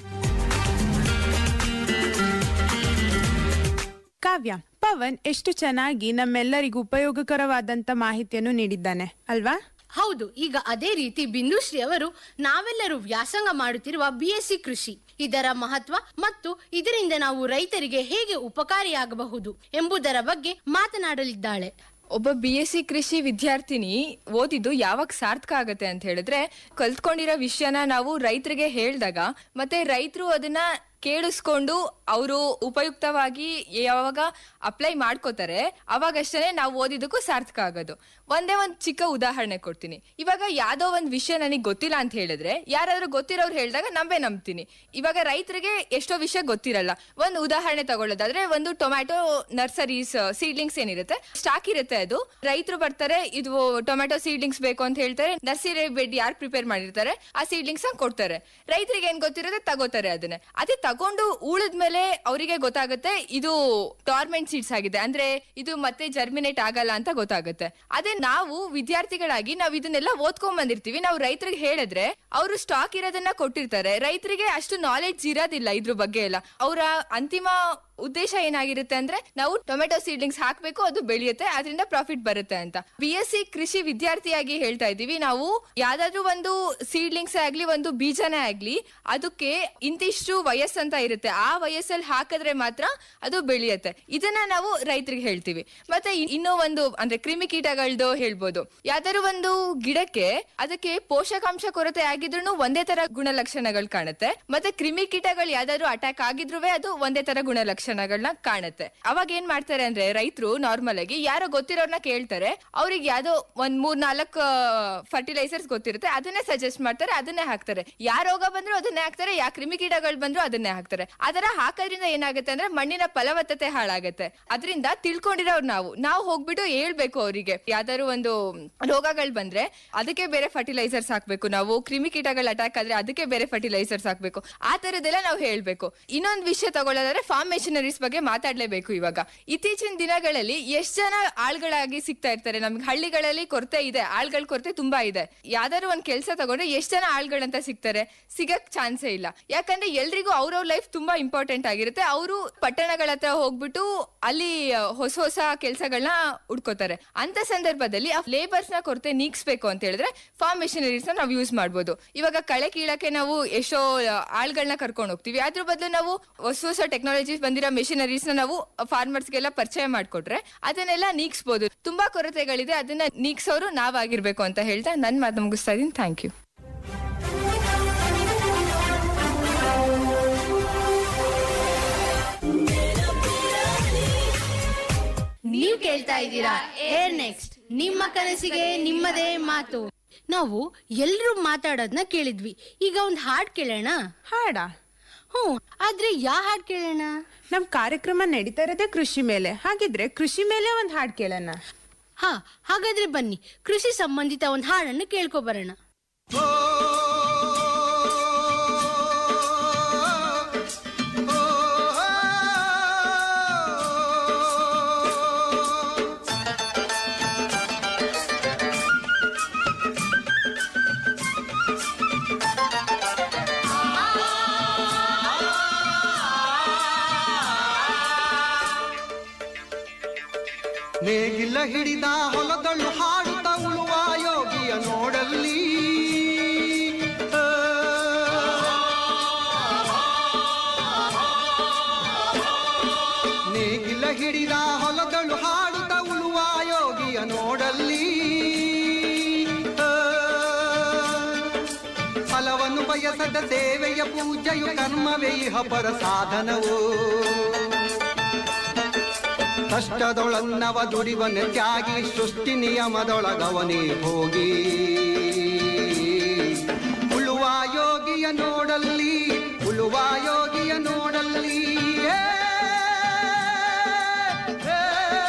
ಕಾವ್ಯ ಪವನ್ ಎಷ್ಟು ಚೆನ್ನಾಗಿ ನಮ್ಮೆಲ್ಲರಿಗೂ ಉಪಯೋಗಕರವಾದಂತ ಮಾಹಿತಿಯನ್ನು ನೀಡಿದ್ದಾನೆ ಅಲ್ವಾ
ಹೌದು ಈಗ ಅದೇ ರೀತಿ ಬಿಂದುಶ್ರೀ ಅವರು ನಾವೆಲ್ಲರೂ ವ್ಯಾಸಂಗ ಮಾಡುತ್ತಿರುವ ಬಿಎಸ್ಸಿ ಕೃಷಿ ಇದರ ಮಹತ್ವ ಮತ್ತು ಇದರಿಂದ ನಾವು ರೈತರಿಗೆ ಹೇಗೆ ಉಪಕಾರಿಯಾಗಬಹುದು ಎಂಬುದರ ಬಗ್ಗೆ ಮಾತನಾಡಲಿದ್ದಾಳೆ
ಒಬ್ಬ ಬಿ ಎಸ್ ಸಿ ಕೃಷಿ ವಿದ್ಯಾರ್ಥಿನಿ ಓದಿದ್ದು ಯಾವಾಗ ಸಾರ್ಥಕ ಆಗತ್ತೆ ಅಂತ ಹೇಳಿದ್ರೆ ಕಲ್ತ್ಕೊಂಡಿರೋ ವಿಷಯನ ನಾವು ರೈತರಿಗೆ ಹೇಳಿದಾಗ ಮತ್ತೆ ರೈತರು ಅದನ್ನ ಕೇಳಿಸ್ಕೊಂಡು ಅವರು ಉಪಯುಕ್ತವಾಗಿ ಯಾವಾಗ ಅಪ್ಲೈ ಮಾಡ್ಕೋತಾರೆ ಅವಾಗಷ್ಟೇ ನಾವು ಓದಿದ್ದಕ್ಕೂ ಸಾರ್ಥಕ ಆಗೋದು ಒಂದೇ ಒಂದು ಚಿಕ್ಕ ಉದಾಹರಣೆ ಕೊಡ್ತೀನಿ ಇವಾಗ ಯಾವ್ದೋ ಒಂದು ವಿಷಯ ನನಗೆ ಗೊತ್ತಿಲ್ಲ ಅಂತ ಹೇಳಿದ್ರೆ ಯಾರಾದ್ರೂ ಗೊತ್ತಿರೋರು ಹೇಳಿದಾಗ ನಂಬೆ ನಂಬ್ತೀನಿ ಇವಾಗ ರೈತರಿಗೆ ಎಷ್ಟೋ ವಿಷಯ ಗೊತ್ತಿರಲ್ಲ ಒಂದು ಉದಾಹರಣೆ ತಗೊಳ್ಳೋದಾದ್ರೆ ಒಂದು ಟೊಮ್ಯಾಟೊ ನರ್ಸರೀಸ್ ಸೀಡ್ಲಿಂಗ್ಸ್ ಏನಿರುತ್ತೆ ಸ್ಟಾಕ್ ಇರುತ್ತೆ ಅದು ರೈತರು ಬರ್ತಾರೆ ಇದು ಟೊಮ್ಯಾಟೊ ಸೀಡ್ಲಿಂಗ್ಸ್ ಬೇಕು ಅಂತ ಹೇಳ್ತಾರೆ ನರ್ಸರಿ ಬೆಡ್ ಯಾರು ಪ್ರಿಪೇರ್ ಮಾಡಿರ್ತಾರೆ ಆ ಸೀಡ್ಲಿಂಗ್ಸ್ ಕೊಡ್ತಾರೆ ರೈತರಿಗೆ ಏನ್ ಗೊತ್ತಿರುತ್ತೆ ತಗೋತಾರೆ ಅದನ್ನ ಅದೇ ತಗೊಂಡು ಉಳಿದ್ಮೇಲೆ ಅವರಿಗೆ ಗೊತ್ತಾಗುತ್ತೆ ಇದು ಟಾರ್ಮೆಂಟ್ ಸೀಡ್ಸ್ ಆಗಿದೆ ಅಂದ್ರೆ ಇದು ಮತ್ತೆ ಜರ್ಮಿನೇಟ್ ಆಗಲ್ಲ ಅಂತ ಗೊತ್ತಾಗುತ್ತೆ ಅದೇ ನಾವು ವಿದ್ಯಾರ್ಥಿಗಳಾಗಿ ನಾವು ಇದನ್ನೆಲ್ಲ ಓದ್ಕೊಂಡ್ ಬಂದಿರ್ತೀವಿ ನಾವು ರೈತರಿಗೆ ಹೇಳಿದ್ರೆ ಅವರು ಸ್ಟಾಕ್ ಇರೋದನ್ನ ಕೊಟ್ಟಿರ್ತಾರೆ ರೈತರಿಗೆ ಅಷ್ಟು ನಾಲೆಡ್ಜ್ ಇರೋದಿಲ್ಲ ಇದ್ರ ಬಗ್ಗೆ ಎಲ್ಲ ಅವರ ಅಂತಿಮ ಉದ್ದೇಶ ಏನಾಗಿರುತ್ತೆ ಅಂದ್ರೆ ನಾವು ಟೊಮೆಟೊ ಸೀಡ್ಲಿಂಗ್ಸ್ ಹಾಕ್ಬೇಕು ಅದು ಬೆಳೆಯುತ್ತೆ ಅದರಿಂದ ಪ್ರಾಫಿಟ್ ಬರುತ್ತೆ ಅಂತ ಬಿ ಎಸ್ ಸಿ ಕೃಷಿ ವಿದ್ಯಾರ್ಥಿಯಾಗಿ ಹೇಳ್ತಾ ಇದೀವಿ ನಾವು ಯಾವ್ದಾದ್ರು ಒಂದು ಸೀಡ್ಲಿಂಗ್ಸ್ ಆಗ್ಲಿ ಒಂದು ಬೀಜನೇ ಆಗ್ಲಿ ಅದಕ್ಕೆ ಇಂತಿಷ್ಟು ವಯಸ್ಸಂತ ಇರುತ್ತೆ ಆ ವಯಸ್ಸಲ್ಲಿ ಹಾಕಿದ್ರೆ ಮಾತ್ರ ಅದು ಬೆಳೆಯುತ್ತೆ ಇದನ್ನ ನಾವು ರೈತರಿಗೆ ಹೇಳ್ತೀವಿ ಮತ್ತೆ ಇನ್- ಇನ್ನೂ ಒಂದು ಅಂದ್ರೆ ಕ್ರಿಮಿಕೀಟಗಳದ್ದು ಹೇಳ್ಬೋದು ಯಾವ್ದಾದ್ರು ಒಂದು ಗಿಡಕ್ಕೆ ಅದಕ್ಕೆ ಪೋಷಕಾಂಶ ಕೊರತೆ ಆಗಿದ್ರು ಒಂದೇ ತರ ಗುಣಲಕ್ಷಣಗಳು ಕಾಣುತ್ತೆ ಮತ್ತೆ ಕ್ರಿಮಿಕೀಟಗಳು ಯಾವ್ದಾದ್ರು ಅಟ್ಯಾಕ್ ಆಗಿದ್ರು ಅದು ಒಂದೇ ತರ ಗುಣಲಕ್ಷಣಗಳನ್ನ ಕಾಣುತ್ತೆ ಅವಾಗ ಏನ್ ಮಾಡ್ತಾರೆ ಅಂದ್ರೆ ರೈತರು ನಾರ್ಮಲ್ ಆಗಿ ಯಾರೋ ಗೊತ್ತಿರೋರ್ನ ಕೇಳ್ತಾರೆ ಅವ್ರಿಗೆ ಯಾವ್ದೋ ಒಂದ್ ಮೂರ್ ನಾಲ್ಕು ಫರ್ಟಿಲೈಸರ್ಸ್ ಗೊತ್ತಿರುತ್ತೆ ಅದನ್ನೇ ಸಜೆಸ್ಟ್ ಮಾಡ್ತಾರೆ ಅದನ್ನೇ ಹಾಕ್ತಾರೆ ಯಾ ರೋಗ ಬಂದ್ರು ಅದನ್ನೇ ಹಾಕ್ತಾರೆ ಯಾ ಕ್ರಿಮಿಕೀಟಗಳು ಬಂದ್ರು ಅದನ್ನೇ ಹಾಕ್ತಾರೆ ಅದರ ಹಾಕೋದ್ರಿಂದ ಏನಾಗುತ್ತೆ ಅಂದ್ರೆ ಮಣ್ಣಿನ ಫಲವತ್ತತೆ ಹಾಳಾಗುತ್ತೆ ಅದರಿಂದ ತಿಳ್ಕೊಂಡಿರೋರು ನಾವು ನಾವು ಹೋಗ್ಬಿಟ್ಟು ಹೇಳ್ಬೇಕು ಅವರಿಗೆ ಯಾವ್ದಾದ್ರು ಒಂದು ರೋಗಗಳು ಬಂದ್ರೆ ಅದಕ್ಕೆ ಬೇರೆ ಫರ್ಟಿಲೈಸರ್ಸ್ ಹಾಕ್ಬೇಕು ನಾವು ಕ್ರಿಮಿಕೀಟಗಳು ಅಟ್ಯಾಕ್ ಆದ್ರೆ ಅದಕ್ಕೆ ಬೇರೆ ಫರ್ಟಿಲೈಸರ್ಸ್ ಹಾಕ್ಬೇಕು ಆ ತರದೆಲ್ಲ ನಾವು ಹೇಳ್ಬೇಕು ಇನ್ನೊಂದು ವಿಷಯ ತಗೊಳ್ಳೋದಾದ್ರೆ ಫಾರ್ಮ್ ಮೆಷಿನರೀಸ್ ಬಗ್ಗೆ ಮಾತಾಡ್ಲೇಬೇಕು ಇವಾಗ ಇತ್ತೀಚಿನ ದಿನಗಳಲ್ಲಿ ಎಷ್ಟ್ ಜನ ಆಳ್ಗಳಾಗಿ ಸಿಗ್ತಾ ಇರ್ತಾರೆ ನಮ್ಗೆ ಹಳ್ಳಿಗಳಲ್ಲಿ ಕೊರತೆ ಇದೆ ಆಳ್ಗಳ ಕೊರತೆ ತುಂಬಾ ಇದೆ ಯಾವ್ದಾದ್ರು ಒಂದ್ ಕೆಲಸ ತಗೊಂಡ್ರೆ ಎಷ್ಟ್ ಜನ ಆಳ್ಗಳಂತ ಸಿಗ್ತಾರೆ ಸಿಗಕ್ ಚಾನ್ಸೇ ಇಲ್ಲ ಯಾಕಂದ್ರೆ ಎಲ್ರಿಗೂ ಅವ್ರವ್ರ ಲೈಫ್ ತುಂಬಾ ಇಂಪಾರ್ಟೆಂಟ್ ಆಗಿರುತ್ತೆ ಅವರು ಪಟ್ಟಣಗಳ ಹತ್ರ ಹೋಗ್ಬಿಟ್ಟು ಅಲ್ಲಿ ಆ, ಹೊಸ ಹೊಸ ಕೆಲಸಗಳನ್ನ ಹುಡ್ಕೋತಾರೆ ಅಂತ ಸಂದರ್ಭದಲ್ಲಿ ಆ ಲೇಬರ್ಸ್ ನ ಕೊರತೆ ನೀಗಿಸ್ಬೇಕು ಅಂತ ಹೇಳಿದ್ರೆ ಫಾರ್ಮ್ ಮೆಷಿನರೀಸ್ ನಾವು ಯೂಸ್ ಮಾಡ್ಬೋದು ಇವಾಗ ಕಳೆ ಕೀಳಕ್ಕೆ ನಾವು ಎಷ್ಟೋ ಆಳ್ಗಳನ್ನ ಕರ್ಕೊಂಡು ಹೋಗ್ತೀವಿ ಅದ್ರ ಬದಲು ನಾವು ಹೊಸ ಹೊಸ ಟೆಕ್ನಾಲಜೀಸ್ ಬಂದಿರೋ ಮೆಷಿನರೀಸ್ ನ ನಾವು ಫಾರ್ಮರ್ಸ್ಗೆಲ್ಲ ಪರಿಚಯ ಮಾಡ್ಕೊಟ್ರೆ ಅದನ್ನೆಲ್ಲ ನೀಗಿಸ್ಬೋದು ತುಂಬಾ ಕೊರತೆಗಳಿದೆ ಅದನ್ನ ನೀಗ್ಸೋರು ನಾವಾಗಿರ್ಬೇಕು ಅಂತ ಹೇಳ್ತಾ ನನ್ ಮಾತು ಮುಗಿಸ್ತಾ ಇದೀನಿ ಥ್ಯಾಂಕ್ ಯು
ನೀವು ಕೇಳ್ತಾ ಇದ್ದೀರಾ ಏರ್ ನೆಕ್ಸ್ಟ್ ನಿಮ್ಮ ಕನಸಿಗೆ ನಿಮ್ಮದೇ ಮಾತು ನಾವು ಎಲ್ರೂ ಮಾತಾಡೋದನ್ನ ಕೇಳಿದ್ವಿ ಈಗ ಒಂದ್ ಹಾಡ್ ಕೇಳೋಣ
ಹಾಡ
ಹ್ಞೂ ಆದ್ರೆ ಯಾವ ಹಾಡ್ ಕೇಳೋಣ
ನಮ್ ಕಾರ್ಯಕ್ರಮ ನಡೀತಾ ಇರೋದೇ ಕೃಷಿ ಮೇಲೆ ಹಾಗಿದ್ರೆ ಕೃಷಿ ಮೇಲೆ ಒಂದ್ ಹಾಡ್ ಕೇಳೋಣ
ಹಾ ಹಾಗಾದ್ರೆ ಬನ್ನಿ ಕೃಷಿ ಸಂಬಂಧಿತ ಒಂದ್ ಹಾಡನ್ನು ಕೇಳ್ಕೊ ಬರೋಣ
ನೇಗಿಲ ಹಿಡಿದ ಹೊಲದಳು ಹಾಡುತ್ತ ಉಳುವ ಯೋಗಿಯ ನೋಡಲ್ಲಿ ಆ. ನೇಗಿಲ ಹಿಡಿದ ಹೊಲದಳು ಹಾಡುತ್ತ ಉಳುವ ಯೋಗಿಯ ನೋಡಲ್ಲಿ ಆ. ಫಲವನ್ನು ಬಯಸದ ಸೇವೆಯ ಪೂಜೆಯು ಕರ್ಮವೇ ಇಹ ಪರ ಸಾಧನವು ಕಷ್ಟದೊಳನ್ನವ ದುಡಿವನ ತ್ಯಾಗಿ ಸೃಷ್ಟಿ ನಿಯಮದೊಳಗವನೇ ಹೋಗಿ ಉಳುವ ಯೋಗಿಯ ನೋಡಲ್ಲಿ ಉಳುವ ಯೋಗಿಯ ನೋಡಲ್ಲಿ ಏ, ಏ,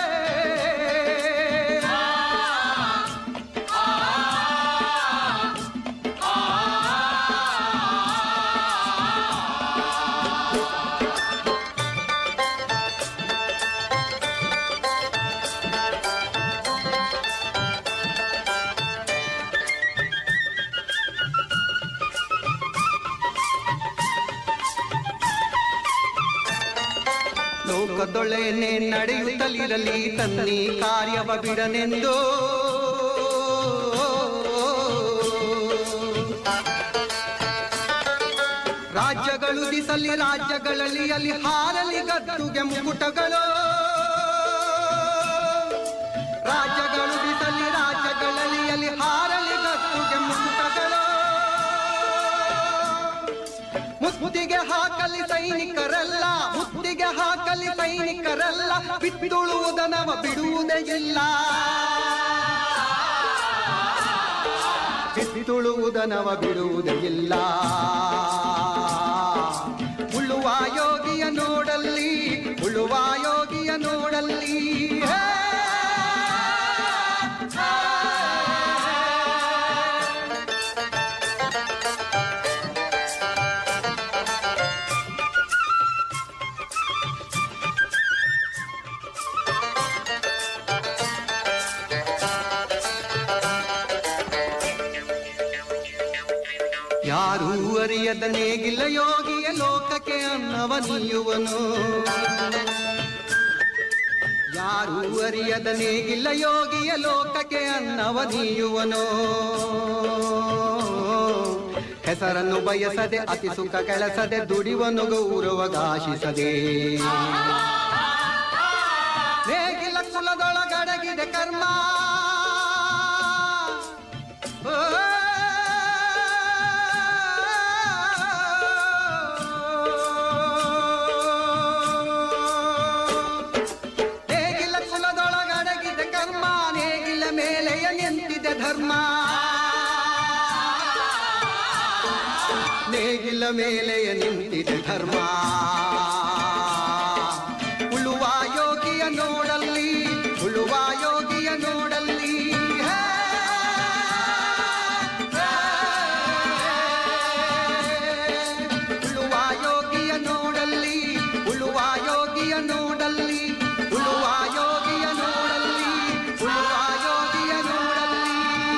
ಲೋಕದೊಳೆನೆ ನಡೆಯುತ್ತಲಿರಲಿ ತನ್ನಿ ಕಾರ್ಯವ ಬಿಡನೆಂದು ರಾಜ್ಯಗಳು ದಿಸಲಿ ರಾಜ್ಯಗಳಲ್ಲಿ ಅಲ್ಲಿ ಹಾರಲಿ ಗದ್ದುಗೆ ಮುಕುಟಗಳು ರಾಜ್ಯಗಳು ದಿಸಲಿ ರಾಜ್ಯಗಳಲ್ಲಿ ಅಲ್ಲಿ ಹಾರಲಿ ಗದ್ದುಗೆ ಮುಕುಟಗಳು ಮುತ್ತಿಗೆ ಹಾಕಲಿ ಸೈನಿಕರಲ್ಲ ಮುತ್ತಿಗೆ ಹಾಕಲಿ ಸೈನಿಕರಲ್ಲ ಬಿತ್ತುಳುವುದನವ ಬಿಡುವುದೇ ಇಲ್ಲ ಬಿತ್ತುಳುವುದನವ ಬಿಡುವುದೇ ಇಲ್ಲ ಉಳುವ ಯೋಗಿಯ ನೋಡಲ್ಲಿ ಉಳುವ ಯೋಗಿಯ ನೋಡಲ್ಲಿ ಹೇ! ಯಾರೂ ಅರಿಯದ ನೇಗಿಲ್ಲ ಯೋಗಿಯ ಲೋಕಕ್ಕೆ ಅನ್ನವ ನೀಯುವನು ಯಾರೂ ಅರಿಯದ ನೇಗಿಲ್ಲ ಯೋಗಿಯ ಲೋಕಕ್ಕೆ ಅನ್ನವ ನೀಯುವನು ಹೆಸರನ್ನು ಬಯಸದೆ ಅತಿ ಸುಖ ಕೆಲಸದೆ ದುಡಿವನು ಗೌರವಗಾಶಿಸದೆ ನೇಗಿಲ ಕುಲದೊಳಗಡಗಿದೆ ಕರ್ಮ ಓ ನೇಗಿಲ ಕುಲದೊಳಗಡಗಿದೆ ಕರ್ಮ ನೇಗಿಲ ಮೇಲೆಯ ನಿಂತಿದೆ ಧರ್ಮ ನೇಗಿಲ ಮೇಲೆಯ ನಿಂತಿದೆ ಧರ್ಮ ಉಳುವ ಯೋಗಿಯ ನೋಡಲ್ಲಿ ಉಳುವ ಯೋಗಿಯ ನೋಡಲ್ಲಿ ಹೇ! ಉಳುವ ಯೋಗಿಯ ನೋಡಲ್ಲಿ ಉಳುವ ಯೋಗಿಯ ನೋಡಲ್ಲಿ ಉಳುವ ಯೋಗಿಯ ನೋಡಲ್ಲಿ ಉಳುವ ಯೋಗಿಯ ನೋಡಲ್ಲಿ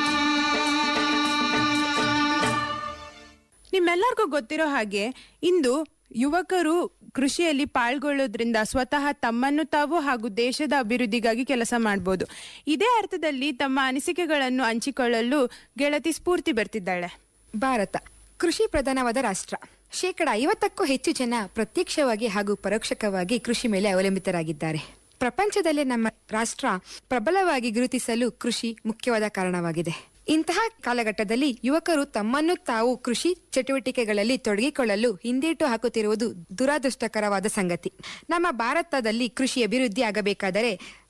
ನಿಮ್ಮೆಲ್ಲರಿಗೂ ಗೊತ್ತಿರೋ ಹಾಗೆ ಇಂದು ಯುವಕರು ಕೃಷಿಯಲ್ಲಿ ಪಾಲ್ಗೊಳ್ಳೋದ್ರಿಂದ ಸ್ವತಃ ತಮ್ಮನ್ನು ತಾವು ಹಾಗೂ ದೇಶದ ಅಭಿವೃದ್ಧಿಗಾಗಿ ಕೆಲಸ ಮಾಡಬಹುದು ಇದೇ ಅರ್ಥದಲ್ಲಿ ತಮ್ಮ ಅನಿಸಿಕೆಗಳನ್ನು ಹಂಚಿಕೊಳ್ಳಲು ಗೆಳತಿ ಸ್ಫೂರ್ತಿ ಬರ್ತಿದ್ದಾಳೆ
ಭಾರತ ಕೃಷಿ ಪ್ರಧಾನವಾದ ರಾಷ್ಟ್ರ ಶೇಕಡ ಐವತ್ತಕ್ಕೂ ಹೆಚ್ಚು ಜನ ಪ್ರತ್ಯಕ್ಷವಾಗಿ ಹಾಗೂ ಪರೋಕ್ಷಕವಾಗಿ ಕೃಷಿ ಮೇಲೆ ಅವಲಂಬಿತರಾಗಿದ್ದಾರೆ ಪ್ರಪಂಚದಲ್ಲೇ ನಮ್ಮ ರಾಷ್ಟ್ರ ಪ್ರಬಲವಾಗಿ ಗುರುತಿಸಲು ಕೃಷಿ ಮುಖ್ಯವಾದ ಕಾರಣವಾಗಿದೆ ಇಂತಹ ಕಾಲಘಟ್ಟದಲ್ಲಿ ಯುವಕರು ತಮ್ಮನ್ನು ತಾವು ಕೃಷಿ ಚಟುವಟಿಕೆಗಳಲ್ಲಿ ತೊಡಗಿಕೊಳ್ಳಲು ಹಿಂದೇಟು ಹಾಕುತ್ತಿರುವುದು ದುರಾದೃಷ್ಟಕರವಾದ ಸಂಗತಿ ನಮ್ಮ ಭಾರತದಲ್ಲಿ ಕೃಷಿ ಅಭಿವೃದ್ಧಿ ಆಗಬೇಕಾದರೆ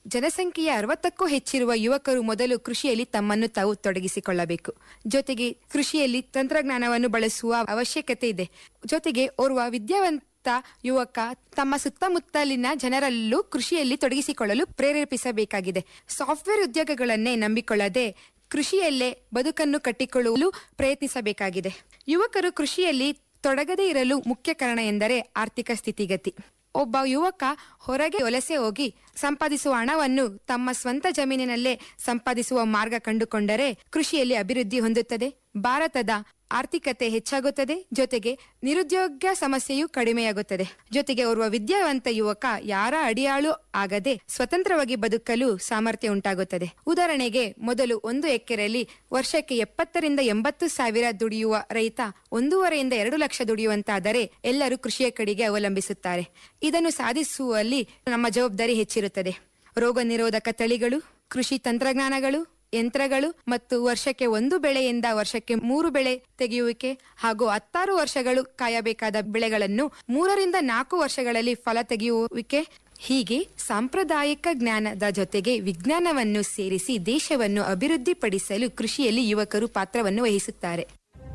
ಜನಸಂಖ್ಯೆಯ ಅರವತ್ತಕ್ಕೂ ಹೆಚ್ಚಿರುವ ಯುವಕರು ಮೊದಲು ಕೃಷಿಯಲ್ಲಿ ತಮ್ಮನ್ನು ತಾವು ತೊಡಗಿಸಿಕೊಳ್ಳಬೇಕು ಜೊತೆಗೆ ಕೃಷಿಯಲ್ಲಿ ತಂತ್ರಜ್ಞಾನವನ್ನು ಬಳಸುವ ಅವಶ್ಯಕತೆ ಇದೆ ಜೊತೆಗೆ ಓರ್ವ ವಿದ್ಯಾವಂತ ಯುವಕ ತಮ್ಮ ಸುತ್ತಮುತ್ತಲಿನ ಜನರಲ್ಲೂ ಕೃಷಿಯಲ್ಲಿ ತೊಡಗಿಸಿಕೊಳ್ಳಲು ಪ್ರೇರೇಪಿಸಬೇಕಾಗಿದೆ ಸಾಫ್ಟ್ವೇರ್ ಉದ್ಯೋಗಗಳನ್ನೇ ನಂಬಿಕೊಳ್ಳದೆ ಕೃಷಿಯಲ್ಲೇ ಬದುಕನ್ನು ಕಟ್ಟಿಕೊಳ್ಳಲು ಪ್ರಯತ್ನಿಸಬೇಕಾಗಿದೆ ಯುವಕರು ಕೃಷಿಯಲ್ಲಿ ತೊಡಗದೇ ಇರಲು ಮುಖ್ಯ ಕಾರಣ ಎಂದರೆ ಆರ್ಥಿಕ ಸ್ಥಿತಿಗತಿ ಒಬ್ಬ ಯುವಕ ಹೊರಗೆ ವಲಸೆ ಹೋಗಿ ಸಂಪಾದಿಸುವ ಹಣವನ್ನು ತಮ್ಮ ಸ್ವಂತ ಜಮೀನಿನಲ್ಲೇ ಸಂಪಾದಿಸುವ ಮಾರ್ಗ ಕಂಡುಕೊಂಡರೆ ಕೃಷಿಯಲ್ಲಿ ಅಭಿವೃದ್ಧಿ ಹೊಂದುತ್ತದೆ ಭಾರತದ ಆರ್ಥಿಕತೆ ಹೆಚ್ಚಾಗುತ್ತದೆ ಜೊತೆಗೆ ನಿರುದ್ಯೋಗ ಸಮಸ್ಯೆಯೂ ಕಡಿಮೆಯಾಗುತ್ತದೆ ಜೊತೆಗೆ ಓರ್ವ ವಿದ್ಯಾವಂತ ಯುವಕ ಯಾರ ಅಡಿಯಾಳು ಆಗದೆ ಸ್ವತಂತ್ರವಾಗಿ ಬದುಕಲು ಸಾಮರ್ಥ್ಯ ಉಂಟಾಗುತ್ತದೆ ಉದಾಹರಣೆಗೆ ಮೊದಲು ಒಂದು ಎಕರೆಯಲ್ಲಿ ವರ್ಷಕ್ಕೆ ಎಪ್ಪತ್ತರಿಂದ ಎಂಬತ್ತು ಸಾವಿರ ದುಡಿಯುವ ರೈತ ಒಂದೂವರೆಯಿಂದ ಎರಡು ಲಕ್ಷ ದುಡಿಯುವಂತಾದರೆ ಎಲ್ಲರೂ ಕೃಷಿಯ ಕಡೆಗೆ ಅವಲಂಬಿಸುತ್ತಾರೆ ಇದನ್ನು ಸಾಧಿಸುವಲ್ಲಿ ನಮ್ಮ ಜವಾಬ್ದಾರಿ ಹೆಚ್ಚಿರುತ್ತದೆ ರೋಗ ನಿರೋಧಕ ತಳಿಗಳು ಕೃಷಿ ತಂತ್ರಜ್ಞಾನಗಳು ಯಂತ್ರಗಳು ಮತ್ತು ವರ್ಷಕ್ಕೆ ಒಂದು ಬೆಳೆಯಿಂದ ವರ್ಷಕ್ಕೆ ಮೂರು ಬೆಳೆ ತೆಗೆಯುವಿಕೆ ಹಾಗೂ ಹತ್ತಾರು ವರ್ಷಗಳು ಕಾಯಬೇಕಾದ ಬೆಳೆಗಳನ್ನು ಮೂರರಿಂದ ನಾಲ್ಕು ವರ್ಷಗಳಲ್ಲಿ ಫಲ ತೆಗೆಯುವಿಕೆ ಹೀಗೆ ಸಾಂಪ್ರದಾಯಿಕ ಜ್ಞಾನದ ಜೊತೆಗೆ ವಿಜ್ಞಾನವನ್ನು ಸೇರಿಸಿ ದೇಶವನ್ನು ಅಭಿವೃದ್ಧಿಪಡಿಸಲು ಕೃಷಿಯಲ್ಲಿ ಯುವಕರು ಪಾತ್ರವನ್ನು ವಹಿಸುತ್ತಾರೆ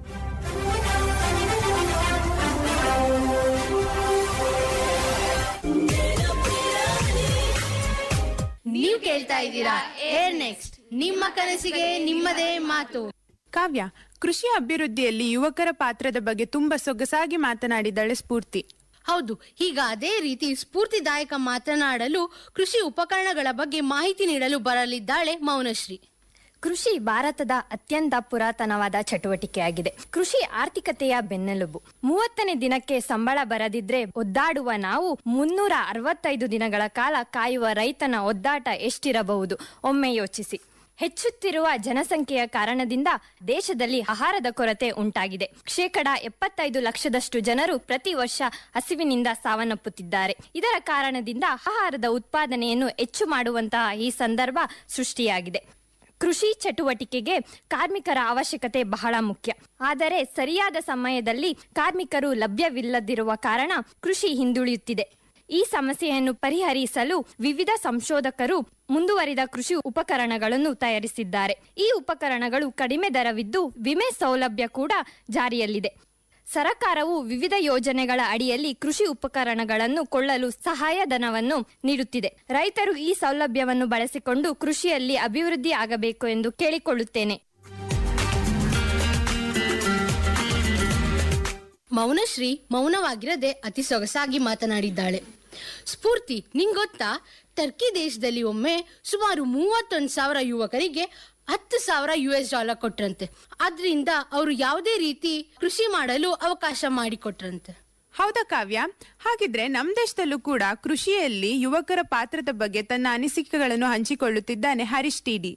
ನೀವು ಕೇಳ್ತಾ ಇದ್ದೀರಾ ಏರ್ ನೆಕ್ಸ್ಟ್ ನಿಮ್ಮ ಕನಸಿಗೆ ನಿಮ್ಮದೇ ಮಾತು
ಕಾವ್ಯ ಕೃಷಿ ಅಭಿವೃದ್ಧಿಯಲ್ಲಿ ಯುವಕರ ಪಾತ್ರದ ಬಗ್ಗೆ ತುಂಬಾ ಸೊಗಸಾಗಿ ಮಾತನಾಡಿದ್ದಾಳೆ ಸ್ಫೂರ್ತಿ
ಹೌದು ಈಗ ಅದೇ ರೀತಿ ಸ್ಫೂರ್ತಿದಾಯಕ ಮಾತನಾಡಲು ಕೃಷಿ ಉಪಕರಣಗಳ ಬಗ್ಗೆ ಮಾಹಿತಿ ನೀಡಲು ಬರಲಿದ್ದಾಳೆ ಮೌನಶ್ರೀ
ಕೃಷಿ ಭಾರತದ ಅತ್ಯಂತ ಪುರಾತನವಾದ ಚಟುವಟಿಕೆಯಾಗಿದೆ ಕೃಷಿ ಆರ್ಥಿಕತೆಯ ಬೆನ್ನೆಲುಬು ಮೂವತ್ತನೇ ದಿನಕ್ಕೆ ಸಂಬಳ ಬರದಿದ್ರೆ ಒದ್ದಾಡುವ ನಾವು ಮುನ್ನೂರ ಅರವತ್ತೈದು ದಿನಗಳ ಕಾಲ ಕಾಯುವ ರೈತನ ಒದ್ದಾಟ ಎಷ್ಟಿರಬಹುದು ಒಮ್ಮೆ ಯೋಚಿಸಿ ಹೆಚ್ಚುತ್ತಿರುವ ಜನಸಂಖ್ಯೆಯ ಕಾರಣದಿಂದ ದೇಶದಲ್ಲಿ ಆಹಾರದ ಕೊರತೆ ಉಂಟಾಗಿದೆ ಶೇಕಡ ಎಪ್ಪತ್ತೈದು ಲಕ್ಷದಷ್ಟು ಜನರು ಪ್ರತಿ ವರ್ಷ ಹಸಿವಿನಿಂದ ಸಾವನ್ನಪ್ಪುತ್ತಿದ್ದಾರೆ ಇದರ ಕಾರಣದಿಂದ ಆಹಾರದ ಉತ್ಪಾದನೆಯನ್ನು ಹೆಚ್ಚು ಮಾಡುವಂತಹ ಈ ಸಂದರ್ಭ ಸೃಷ್ಟಿಯಾಗಿದೆ ಕೃಷಿ ಚಟುವಟಿಕೆಗೆ ಕಾರ್ಮಿಕರ ಅವಶ್ಯಕತೆ ಬಹಳ ಮುಖ್ಯ ಆದರೆ ಸರಿಯಾದ ಸಮಯದಲ್ಲಿ ಕಾರ್ಮಿಕರು ಲಭ್ಯವಿಲ್ಲದಿರುವ ಕಾರಣ ಕೃಷಿ ಹಿಂದುಳಿಯುತ್ತಿದೆ ಈ ಸಮಸ್ಯೆಯನ್ನು ಪರಿಹರಿಸಲು ವಿವಿಧ ಸಂಶೋಧಕರು ಮುಂದುವರಿದ ಕೃಷಿ ಉಪಕರಣಗಳನ್ನು ತಯಾರಿಸಿದ್ದಾರೆ ಈ ಉಪಕರಣಗಳು ಕಡಿಮೆ ದರವಿದ್ದು ವಿಮೆ ಸೌಲಭ್ಯ ಕೂಡ ಜಾರಿಯಲ್ಲಿದೆ ಸರಕಾರವು ವಿವಿಧ ಯೋಜನೆಗಳ ಅಡಿಯಲ್ಲಿ ಕೃಷಿ ಉಪಕರಣಗಳನ್ನು ಕೊಳ್ಳಲು ಸಹಾಯಧನವನ್ನು ನೀಡುತ್ತಿದೆ ರೈತರು ಈ ಸೌಲಭ್ಯವನ್ನು ಬಳಸಿಕೊಂಡು ಕೃಷಿಯಲ್ಲಿ ಅಭಿವೃದ್ಧಿ ಆಗಬೇಕು ಎಂದು ಕೇಳಿಕೊಳ್ಳುತ್ತೇನೆ
ಮೌನಶ್ರೀ ಮೌನವಾಗಿರದೆ ಅತಿ ಸೊಗಸಾಗಿ ಮಾತನಾಡಿದ್ದಾಳೆ ಸ್ಫೂರ್ತಿ ನಿಂಗೊತ್ತಾ ಟರ್ಕಿ ದೇಶದಲ್ಲಿ ಒಮ್ಮೆ ಸುಮಾರು ಮೂವತ್ತೊಂದು ಸಾವಿರ ಯುವಕರಿಗೆ ಹತ್ತು ಸಾವಿರ ಯು ಎಸ್ ಡಾಲರ್ ಕೊಟ್ರಂತೆ ಆದ್ರಿಂದ ಅವರು ಯಾವುದೇ ರೀತಿ ಕೃಷಿ ಮಾಡಲು ಅವಕಾಶ ಮಾಡಿಕೊಟ್ರಂತೆ
ಹೌದಾ ಕಾವ್ಯ ಹಾಗಿದ್ರೆ ನಮ್ ದೇಶದಲ್ಲೂ ಕೂಡ ಕೃಷಿಯಲ್ಲಿ ಯುವಕರ ಪಾತ್ರದ ಬಗ್ಗೆ ತನ್ನ ಅನಿಸಿಕೆಗಳನ್ನು ಹಂಚಿಕೊಳ್ಳುತ್ತಿದ್ದಾನೆ ಹರೀಶ್ ಟಿಡಿ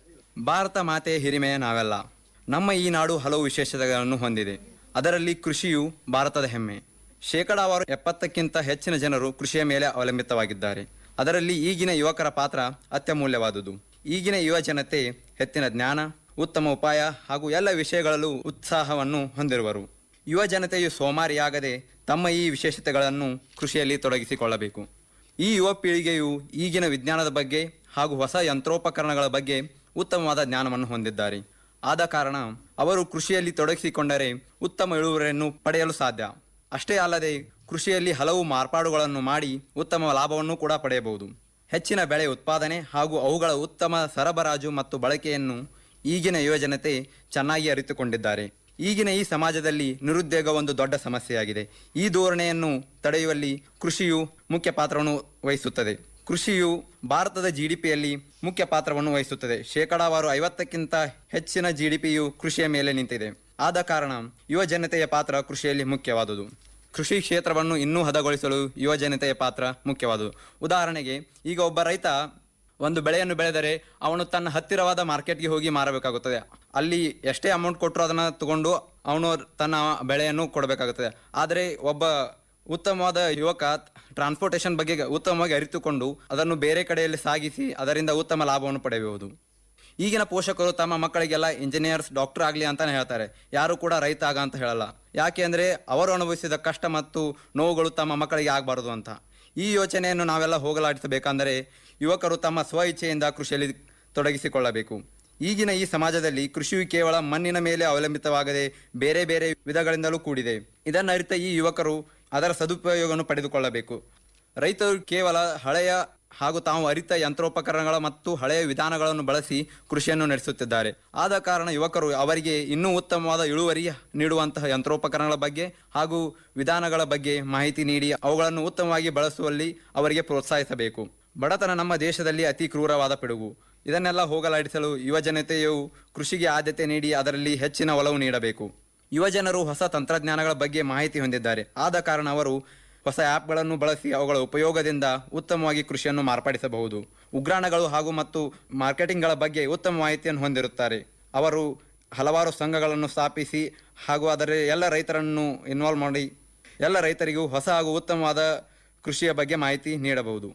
ಭಾರತ ಮಾತೆಯ ಹಿರಿಮೆಯ ನಾವೆಲ್ಲ ನಮ್ಮ ಈ ನಾಡು ಹಲವು ವಿಶೇಷತೆಗಳನ್ನು ಹೊಂದಿದೆ ಅದರಲ್ಲಿ ಕೃಷಿಯು ಭಾರತದ ಹೆಮ್ಮೆ ಶೇಕಡಾವಾರು ಎಪ್ಪತ್ತಕ್ಕಿಂತ ಹೆಚ್ಚಿನ ಜನರು ಕೃಷಿಯ ಮೇಲೆ ಅವಲಂಬಿತವಾಗಿದ್ದಾರೆ ಅದರಲ್ಲಿ ಈಗಿನ ಯುವಕರ ಪಾತ್ರ ಅತ್ಯಮೂಲ್ಯವಾದುದು ಈಗಿನ ಯುವ ಜನತೆ ಹೆಚ್ಚಿನ ಜ್ಞಾನ ಉತ್ತಮ ಉಪಾಯ ಹಾಗೂ ಎಲ್ಲ ವಿಷಯಗಳಲ್ಲೂ ಉತ್ಸಾಹವನ್ನು ಹೊಂದಿರುವರು ಯುವ ಜನತೆಯು ಸೋಮಾರಿಯಾಗದೆ ತಮ್ಮ ಈ ವಿಶೇಷತೆಗಳನ್ನು ಕೃಷಿಯಲ್ಲಿ ತೊಡಗಿಸಿಕೊಳ್ಳಬೇಕು ಈ ಯುವ ಪೀಳಿಗೆಯು ಈಗಿನ ವಿಜ್ಞಾನದ ಬಗ್ಗೆ ಹಾಗೂ ಹೊಸ ಯಂತ್ರೋಪಕರಣಗಳ ಬಗ್ಗೆ ಉತ್ತಮವಾದ ಜ್ಞಾನವನ್ನು ಹೊಂದಿದ್ದಾರೆ ಆದ ಕಾರಣ ಅವರು ಕೃಷಿಯಲ್ಲಿ ತೊಡಗಿಸಿಕೊಂಡರೆ ಉತ್ತಮ ಇಳುವರಿಯನ್ನು ಪಡೆಯಲು ಸಾಧ್ಯ ಅಷ್ಟೇ ಅಲ್ಲದೆ ಕೃಷಿಯಲ್ಲಿ ಹಲವು ಮಾರ್ಪಾಡುಗಳನ್ನು ಮಾಡಿ ಉತ್ತಮ ಲಾಭವನ್ನು ಕೂಡ ಪಡೆಯಬಹುದು ಹೆಚ್ಚಿನ ಬೆಳೆ ಉತ್ಪಾದನೆ ಹಾಗೂ ಅವುಗಳ ಉತ್ತಮ ಸರಬರಾಜು ಮತ್ತು ಬಳಕೆಯನ್ನು ಈಗಿನ ಯುವಜನತೆ ಚೆನ್ನಾಗಿ ಅರಿತುಕೊಂಡಿದ್ದಾರೆ ಈಗಿನ ಈ ಸಮಾಜದಲ್ಲಿ ನಿರುದ್ಯೋಗ ಒಂದು ದೊಡ್ಡ ಸಮಸ್ಯೆಯಾಗಿದೆ ಈ ಧೋರಣೆಯನ್ನು ತಡೆಯುವಲ್ಲಿ ಕೃಷಿಯು ಮುಖ್ಯ ಪಾತ್ರವನ್ನು ವಹಿಸುತ್ತದೆ ಕೃಷಿಯು ಭಾರತದ ಜಿಡಿಪಿಯಲ್ಲಿ ಮುಖ್ಯ ಪಾತ್ರವನ್ನು ವಹಿಸುತ್ತದೆ ಶೇಕಡಾವಾರು ಐವತ್ತಕ್ಕಿಂತ ಹೆಚ್ಚಿನ ಜಿಡಿಪಿಯು ಕೃಷಿಯ ಮೇಲೆ ನಿಂತಿದೆ ಆದ ಕಾರಣ ಯುವ ಜನತೆಯ ಪಾತ್ರ ಕೃಷಿಯಲ್ಲಿ ಮುಖ್ಯವಾದುದು ಕೃಷಿ ಕ್ಷೇತ್ರವನ್ನು ಇನ್ನೂ ಹದಗೊಳಿಸಲು ಯುವ ಜನತೆಯ ಪಾತ್ರ ಮುಖ್ಯವಾದುದು ಉದಾಹರಣೆಗೆ ಈಗ ಒಬ್ಬ ರೈತ ಒಂದು ಬೆಳೆಯನ್ನು ಬೆಳೆದರೆ ಅವನು ತನ್ನ ಹತ್ತಿರವಾದ ಮಾರ್ಕೆಟ್ಗೆ ಹೋಗಿ ಮಾರಬೇಕಾಗುತ್ತದೆ ಅಲ್ಲಿ ಎಷ್ಟೇ ಅಮೌಂಟ್ ಕೊಟ್ಟರು ಅದನ್ನು ತಗೊಂಡು ಅವನು ತನ್ನ ಬೆಳೆಯನ್ನು ಕೊಡಬೇಕಾಗುತ್ತದೆ ಆದರೆ ಒಬ್ಬ ಉತ್ತಮವಾದ ಯುವಕ ಟ್ರಾನ್ಸ್ಪೋರ್ಟೇಷನ್ ಬಗ್ಗೆ ಉತ್ತಮವಾಗಿ ಅರಿತುಕೊಂಡು ಅದನ್ನು ಬೇರೆ ಕಡೆಯಲ್ಲಿ ಸಾಗಿಸಿ ಅದರಿಂದ ಉತ್ತಮ ಲಾಭವನ್ನು ಪಡೆಯಬಹುದು ಈಗಿನ ಪೋಷಕರು ತಮ್ಮ ಮಕ್ಕಳಿಗೆಲ್ಲ ಇಂಜಿನಿಯರ್ಸ್ ಡಾಕ್ಟರ್ ಆಗಲಿ ಅಂತಾನೆ ಹೇಳ್ತಾರೆ ಯಾರು ಕೂಡ ರೈತ ಆಗ ಅಂತ ಹೇಳಲ್ಲ ಯಾಕೆ ಅಂದರೆ ಅವರು ಅನುಭವಿಸಿದ ಕಷ್ಟ ಮತ್ತು ನೋವುಗಳು ತಮ್ಮ ಮಕ್ಕಳಿಗೆ ಆಗಬಾರದು ಅಂತ ಈ ಯೋಚನೆಯನ್ನು ನಾವೆಲ್ಲ ಹೋಗಲಾಡಿಸಬೇಕಂದರೆ ಯುವಕರು ತಮ್ಮ ಸ್ವ ಇಚ್ಛೆಯಿಂದ ಕೃಷಿಯಲ್ಲಿ ತೊಡಗಿಸಿಕೊಳ್ಳಬೇಕು ಈಗಿನ ಈ ಸಮಾಜದಲ್ಲಿ ಕೃಷಿಯು ಕೇವಲ ಮಣ್ಣಿನ ಮೇಲೆ ಅವಲಂಬಿತವಾಗದೆ ಬೇರೆ ಬೇರೆ ವಿಧಗಳಿಂದಲೂ ಕೂಡಿದೆ ಇದನ್ನರಿತ ಈ ಯುವಕರು ಅದರ ಸದುಪಯೋಗವನ್ನು ಪಡೆದುಕೊಳ್ಳಬೇಕು ರೈತರು ಕೇವಲ ಹಳೆಯ ಹಾಗೂ ತಾವು ಅರಿತ ಯಂತ್ರೋಪಕರಣಗಳ ಮತ್ತು ಹಳೆಯ ವಿಧಾನಗಳನ್ನು ಬಳಸಿ ಕೃಷಿಯನ್ನು ನಡೆಸುತ್ತಿದ್ದಾರೆ ಆದ ಕಾರಣ ಯುವಕರು ಅವರಿಗೆ ಇನ್ನೂ ಉತ್ತಮವಾದ ಇಳುವರಿ ನೀಡುವಂತಹ ಯಂತ್ರೋಪಕರಣಗಳ ಬಗ್ಗೆ ಹಾಗೂ ವಿಧಾನಗಳ ಬಗ್ಗೆ ಮಾಹಿತಿ ನೀಡಿ ಅವುಗಳನ್ನು ಉತ್ತಮವಾಗಿ ಬಳಸುವಲ್ಲಿ ಅವರಿಗೆ ಪ್ರೋತ್ಸಾಹಿಸಬೇಕು ಬಡತನ ನಮ್ಮ ದೇಶದಲ್ಲಿ ಅತಿ ಕ್ರೂರವಾದ ಪಿಡುಗು ಇದನ್ನೆಲ್ಲ ಹೋಗಲಾಡಿಸಲು ಯುವಜನತೆಯು ಕೃಷಿಗೆ ಆದ್ಯತೆ ನೀಡಿ ಅದರಲ್ಲಿ ಹೆಚ್ಚಿನ ಒಲವು ನೀಡಬೇಕು ಯುವಜನರು ಹೊಸ ತಂತ್ರಜ್ಞಾನಗಳ ಬಗ್ಗೆ ಮಾಹಿತಿ ಹೊಂದಿದ್ದಾರೆ ಆದ ಕಾರಣ ಅವರು ಹೊಸ ಆ್ಯಪ್ಗಳನ್ನು ಬಳಸಿ ಅವುಗಳ ಉಪಯೋಗದಿಂದ ಉತ್ತಮವಾಗಿ ಕೃಷಿಯನ್ನು ಮಾರ್ಪಡಿಸಬಹುದು ಉಗ್ರಾಣಗಳು ಹಾಗೂ ಮತ್ತು ಮಾರ್ಕೆಟಿಂಗ್ಗಳ ಬಗ್ಗೆ ಉತ್ತಮ ಮಾಹಿತಿಯನ್ನು ಹೊಂದಿರುತ್ತಾರೆ ಅವರು ಹಲವಾರು ಸಂಘಗಳನ್ನು ಸ್ಥಾಪಿಸಿ ಹಾಗೂ ಅದರ ಎಲ್ಲ ರೈತರನ್ನು ಇನ್ವಾಲ್ವ್ ಮಾಡಿ ಎಲ್ಲ ರೈತರಿಗೂ ಹೊಸ ಹಾಗೂ ಉತ್ತಮವಾದ ಕೃಷಿಯ ಬಗ್ಗೆ ಮಾಹಿತಿ ನೀಡಬಹುದು